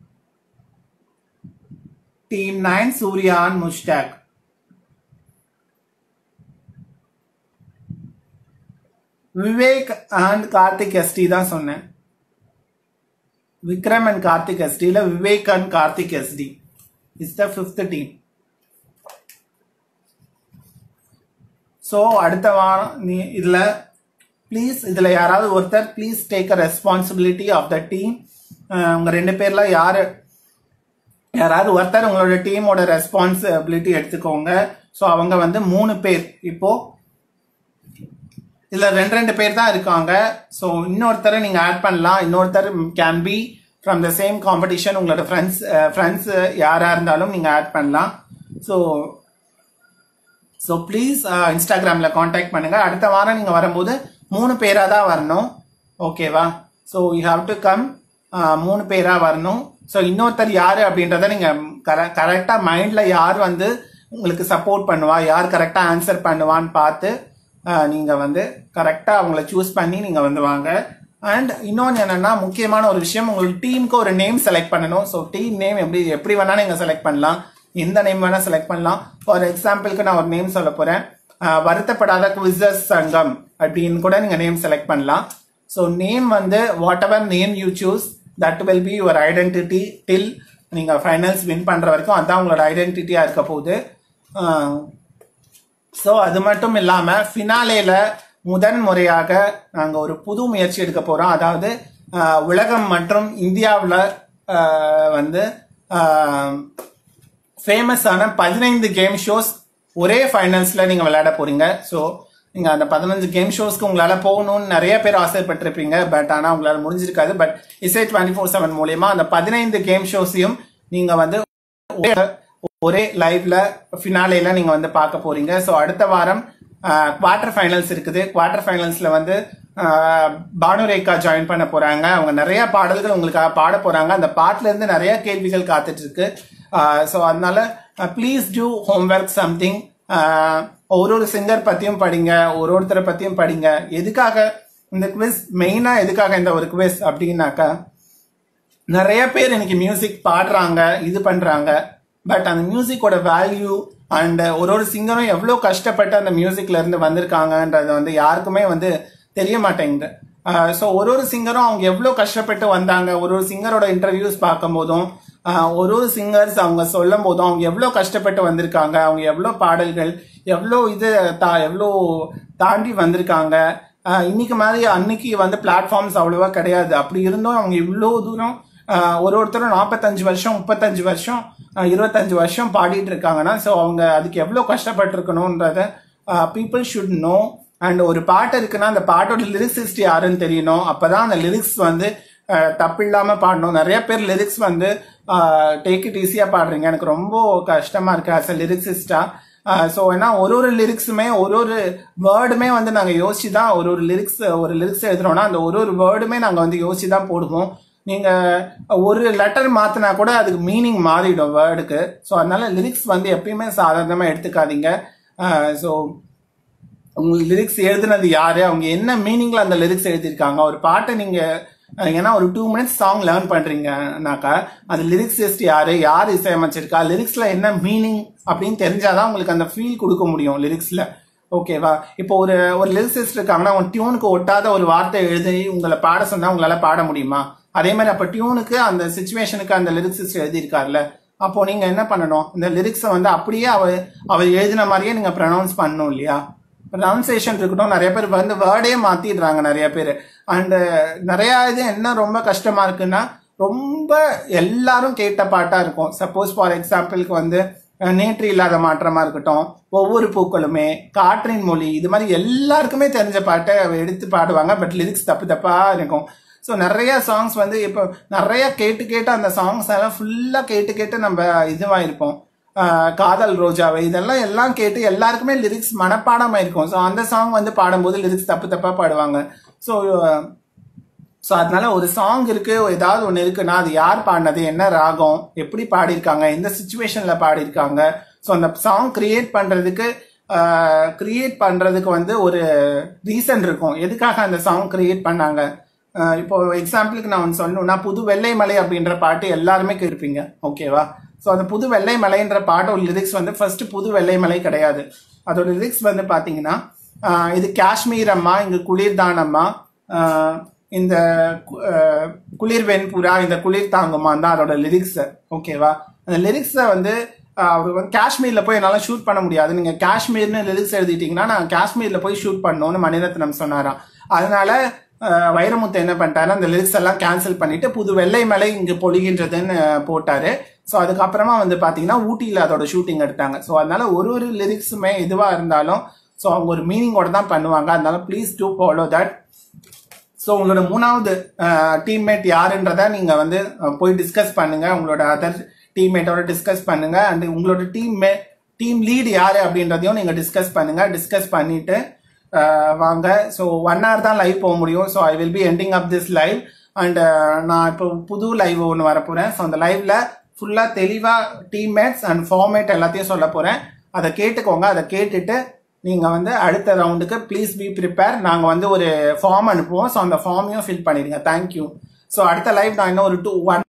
Team 9 Surya and Mushtaq. Vivek and Karthik SD தான் சொன்னேன் Vikram and Karthik எஸ்டியில் Vivek and Karthik SD is the fifth team so அடுத்த வாரம் நீ இதில் please இதில் யாராவது ஒருத்தர் please take a responsibility of the team உங்கள் ரெண்டு பேரில் யார் யாராவது ஒருத்தர் உங்களோட டீமோட ரெஸ்பான்சிபிலிட்டி எடுத்துக்கோங்க ஸோ அவங்க வந்து மூணு பேர் இப்போ இதில் ரெண்டு ரெண்டு பேர் தான் இருக்காங்க ஸோ இன்னொருத்தரை நீங்கள் ஆட் பண்ணலாம் இன்னொருத்தர் can be from the same competition உங்களோட ஃப்ரெண்ட்ஸ் ஃப்ரெண்ட்ஸ் யாராக இருந்தாலும் நீங்கள் ஆட் பண்ணலாம் ஸோ ஸோ ப்ளீஸ் இன்ஸ்டாகிராமில் காண்டாக்ட் பண்ணுங்கள் அடுத்த வாரம் நீங்கள் வரும்போது மூணு பேராக தான் வரணும் ஓகேவா so you have to come மூணு பேராக வரணும் ஸோ இன்னொருத்தர் யார் அப்படின்றத நீங்கள் கர கரெக்டாக மைண்டில் யார் வந்து உங்களுக்கு சப்போர்ட் பண்ணுவா யார் கரெக்டாக ஆன்சர் பண்ணுவான்னு பார்த்து நீங்கள் வந்து கரெக்டாக அவங்கள சூஸ் பண்ணி நீங்கள் வந்து வாங்க அண்ட் இன்னொன்று என்னென்னா முக்கியமான ஒரு விஷயம் உங்களுக்கு டீமுக்கு ஒரு நேம் செலக்ட் பண்ணணும் ஸோ டீம் நேம் எப்படி எப்படி வேணாலும் நீங்கள் செலக்ட் பண்ணலாம் எந்த நேம் வேணால் செலக்ட் பண்ணலாம் ஃபார் எக்ஸாம்பிளுக்கு நான் ஒரு நேம் சொல்ல போகிறேன் வருத்தப்படாத குவிசஸ் சங்கம் அப்படின்னு கூட நீங்கள் நேம் செலக்ட் பண்ணலாம் ஸோ நேம் வந்து whatever name you choose that will be your identity till நீங்கள் ஃபைனல்ஸ் வின் பண்ணுற வரைக்கும் அதுதான் உங்களோட ஐடென்டிட்டியாக இருக்க போகுது ஸோ அது மட்டும் இல்லாமல் ஃபினாலேல முதன் முறையாக நாங்கள் ஒரு புது முயற்சி எடுக்க போகிறோம் அதாவது ஆஹ், உலகம் மற்றும் இந்தியாவில் வந்து ஃபேமஸான பதினைந்து கேம் ஷோஸ் ஒரே ஃபைனல்ஸில் நீங்கள் விளையாட போறீங்க ஸோ நீங்கள் அந்த பதினஞ்சு கேம் ஷோஸ்க்கு உங்களால் போகணும்னு நிறைய பேர் ஆசைப்பட்டிருப்பீங்க பட் ஆனால் உங்களால் முடிஞ்சிருக்காது பட் இசை டுவெண்ட்டி ஃபோர் செவன் மூலியமா அந்த பதினைந்து கேம் ஷோஸையும் நீங்கள் வந்து ஒரே- ஒரே லைவ்ல ஃபினாலேல நீங்க வந்து பார்க்க போறீங்க ஸோ அடுத்த வாரம் குவார்டர் ஃபைனல்ஸ் இருக்குது குவார்டர் ஃபைனல்ஸ்ல வந்து ஆஹ், பானுரேகா ஜாயின் பண்ண போறாங்க அவங்க நிறைய பாடல்கள் உங்களுக்காக பாட போறாங்க அந்த பாட்டுல இருந்து நிறைய கேள்விகள் காத்துட்டு இருக்கு ஸோ அதனால ப்ளீஸ் டூ ஹோம்ஒர்க் சம்திங் ஒரு ஒரு சிங்கர் பத்தியும் படிங்க ஒரு ஒருத்தரை பத்தியும் படிங்க எதுக்காக இந்த குவிஸ் மெயினா எதுக்காக இந்த ஒரு குவிஸ் அப்படின்னாக்கா நிறைய பேர் இன்னைக்கு மியூசிக் பாடுறாங்க இது பண்றாங்க பட் அந்த மியூசிக்கோட வேல்யூ அண்ட் ஒரு ஒரு சிங்கரும் எவ்வளோ கஷ்டப்பட்டு அந்த மியூசிக்ல இருந்து வந்திருக்காங்கன்றது வந்து யாருக்குமே வந்து தெரிய மாட்டேங்குது ஸோ ஒரு ஒரு சிங்கரும் அவங்க எவ்வளோ கஷ்டப்பட்டு வந்தாங்க ஒரு ஒரு சிங்கரோட இன்டர்வியூஸ் பார்க்கும் போதும் ஆஹ் ஒரு ஒரு சிங்கர்ஸ் அவங்க சொல்லும் போதும் அவங்க எவ்வளோ கஷ்டப்பட்டு வந்திருக்காங்க அவங்க எவ்வளோ பாடல்கள் எவ்வளோ இது தா எவ்வளோ தாண்டி வந்திருக்காங்க ஆஹ் இன்னைக்கு மாதிரி அன்னைக்கு வந்து பிளாட்ஃபார்ம்ஸ் அவ்வளோவா கிடையாது அப்படி இருந்தும் அவங்க இவ்வளோ தூரம் ஆஹ் ஒரு ஒருத்தரும் நாற்பத்தஞ்சு வருஷம் முப்பத்தஞ்சு வருஷம் ஆஹ் இருபத்தஞ்சு வருஷம் பாடிட்டு இருக்காங்கன்னா ஸோ அவங்க அதுக்கு எவ்வளோ கஷ்டப்பட்டிருக்கணுன்றத பீப்புள் ஷுட் நோ அண்ட் ஒரு பாட்டு இருக்குன்னா அந்த பாட்டோட லிரிக்ஸிஸ்ட் யாருன்னு தெரியணும் அப்பதான் அந்த லிரிக்ஸ் வந்து ஆஹ் தப்பு இல்லாம பாடணும் நிறைய பேர் லிரிக்ஸ் வந்து டேக் இட் ஈஸியா பாடுறீங்க எனக்கு ரொம்ப கஷ்டமா இருக்கு ஆஸ் அ லிரிக்ஸிஸ்டா ஸோ ஏன்னா ஒரு ஒரு லிரிக்ஸுமே ஒரு ஒரு வேர்டுமே வந்து நாங்கள் யோசிச்சு தான் ஒரு ஒரு லிரிக்ஸ் ஒரு லிரிக்ஸ் எழுதுறோம்னா அந்த ஒரு ஒரு வேர்டுமே நாங்கள் வந்து யோசிச்சு தான் போடுவோம் நீங்கள் ஒரு லெட்டர் மாற்றினா கூட அதுக்கு மீனிங் மாறிடும் வேர்டுக்கு ஸோ அதனால லிரிக்ஸ் வந்து எப்பயுமே சாதாரணமாக எடுத்துக்காதீங்க ஸோ உங்களுக்கு லிரிக்ஸ் எழுதுனது யாரு அவங்க என்ன மீனிங்ல அந்த லிரிக்ஸ் எழுதியிருக்காங்க ஒரு பாட்டை நீங்க அஹ், ஏன்னா ஒரு டூ மினிட்ஸ் சாங் லேர்ன் பண்றீங்கனாக்கா அது லிரிக்ஸிஸ்ட் யாரு யார் இசையமைச்சிருக்கா லிரிக்ஸ்ல என்ன மீனிங் அப்படின்னு தெரிஞ்சாதான் உங்களுக்கு அந்த ஃபீல் கொடுக்க முடியும் லிரிக்ஸ்ல ஓகேவா இப்போ ஒரு ஒரு லிரிக்ஸிஸ்ட் இருக்காங்கன்னா அவங்க டியூனுக்கு ஒட்டாத ஒரு வார்த்தை எழுதி உங்களை பாட சொன்னா உங்களால பாட முடியுமா அதே மாதிரி அப்ப டியூனுக்கு அந்த சுச்சுவேஷனுக்கு அந்த லிரிக்ஸிஸ்ட் எழுதியிருக்காருல்ல அப்போ நீங்க என்ன பண்ணணும் இந்த லிரிக்ஸை வந்து அப்படியே அவர் அவர் எழுதின மாதிரியே நீங்க ப்ரொனவுன்ஸ் பண்ணணும் இல்லையா ப்ரொனவுன்சியேஷன் இருக்கட்டும் நிறைய பேர் வந்து வேர்டே மாத்திடுறாங்க நிறைய பேர் அண்ட் நிறைய இது என்ன ரொம்ப கஷ்டமா இருக்குன்னா ரொம்ப எல்லாரும் கேட்ட பாட்டா இருக்கும் சப்போஸ் ஃபார் எக்ஸாம்பிளுக்கு வந்து அஹ், நேற்று இல்லாத மாற்றமா இருக்கட்டும் ஒவ்வொரு பூக்களுமே காற்றின் மொழி இது மாதிரி எல்லாருக்குமே தெரிஞ்ச பாட்டை எடுத்து பாடுவாங்க பட் லிரிக்ஸ் தப்பு தப்பா இருக்கும் ஸோ நிறைய சாங்ஸ் வந்து இப்போ நிறைய கேட்டு கேட்டு அந்த சாங்ஸ் எல்லாம் ஃபுல்லாக கேட்டு கேட்டு நம்ம இதுவாயிருப்போம் ஆஹ் காதல் ரோஜாவை இதெல்லாம் எல்லாம் கேட்டு எல்லாருக்குமே லிரிக்ஸ் மனப்பாடமாக இருக்கும் ஸோ அந்த சாங் வந்து பாடும்போது லிரிக்ஸ் தப்பு தப்பாக பாடுவாங்க ஸோ ஸோ அதனால ஒரு சாங் இருக்கு ஏதாவது ஒன்று இருக்குன்னா அது யார் பாடினது என்ன ராகம் எப்படி பாடியிருக்காங்க எந்த சுச்சுவேஷன்ல பாடியிருக்காங்க ஸோ அந்த சாங் கிரியேட் பண்றதுக்கு கிரியேட் பண்றதுக்கு வந்து ஒரு ரீசன் இருக்கும் எதுக்காக அந்த சாங் கிரியேட் பண்ணாங்க ஆஹ் இப்போ எக்ஸாம்பிளுக்கு நான் ஒன்று சொல்லணும்னா புது வெள்ளை மலை அப்படின்ற பாட்டு எல்லாருமே கேட்பீங்க ஓகேவா ஸோ அந்த புது வெள்ளை மலைன்ற பாட்டோட லிரிக்ஸ் வந்து ஃபர்ஸ்ட் புது வெள்ளை மலை கிடையாது அதோட லிரிக்ஸ் வந்து பார்த்தீங்கன்னா ஆஹ் இது காஷ்மீர் அம்மா இங்க குளிர்தான் அம்மா ஆஹ் இந்த கு- ஆஹ் குளிர் வெண்புறா இந்த குளிர் தாங்குமா தான் அதோட லிரிக்ஸ் ஓகேவா அந்த லிரிக்ஸை வந்து ஆஹ் அவர் வந்து காஷ்மீர்ல போய் என்னால ஷூட் பண்ண முடியாது நீங்க காஷ்மீர்னு லிரிக்ஸ் எழுதிட்டீங்கன்னா நான் காஷ்மீர்ல போய் ஷூட் பண்ணணும்னு மணிரத்னம் சொன்னாராம் அதனால ஆஹ் வைரமுத்து என்ன பண்ணிட்டாரு அந்த லிரிக்ஸ் எல்லாம் கேன்சல் பண்ணிட்டு புது வெள்ளை மலை இங்கு பொழிகின்றதுன்னு போட்டாரு ஸோ அதுக்கப்புறமா வந்து பாத்தீங்கன்னா ஊட்டியில அதோட ஷூட்டிங் எடுத்தாங்க ஸோ அதனால ஒரு ஒரு லிரிக்ஸுமே எதுவா இருந்தாலும் ஸோ அவங்க ஒரு மீனிங்கோட தான் பண்ணுவாங்க அதனால please do follow that so உங்களோட மூணாவது டீம்மேட் யாருன்றத நீங்க வந்து அஹ், போய் டிஸ்கஸ் பண்ணுங்க உங்களோட அதர் டீம்மேட்டோட டிஸ்கஸ் பண்ணுங்க அண்ட் உங்களோட டீம் டீம் லீட் யாரு அப்படின்றதையும் நீங்க டிஸ்கஸ் பண்ணுங்க டிஸ்கஸ் பண்ணிட்டு அஹ், வாங்க ஸோ ஒன் hour தான் லைவ் போக முடியும் so I will be ending up this live and நான் இப்போ புது லைவ் ஒன்று வரப்போறேன் ஸோ அந்த லைவ்ல ஃபுல்லா தெளிவா டீம்மேட்ஸ் அண்ட் ஃபார்மேட் எல்லாத்தையும் சொல்ல போறேன் அதை கேட்டுக்கோங்க அதை கேட்டுட்டு நீங்க வந்து அடுத்த ரவுண்டுக்கு ப்ளீஸ் பி ப்ரிப்பேர் நாங்க வந்து ஒரு ஃபார்ம் அனுப்புவோம் ஸோ அந்த ஃபார்மையும் ஃபில் பண்ணிடுங்க தேங்க்யூ ஸோ அடுத்த லைவ் நான் இன்னும் ஒரு டூ ஒன்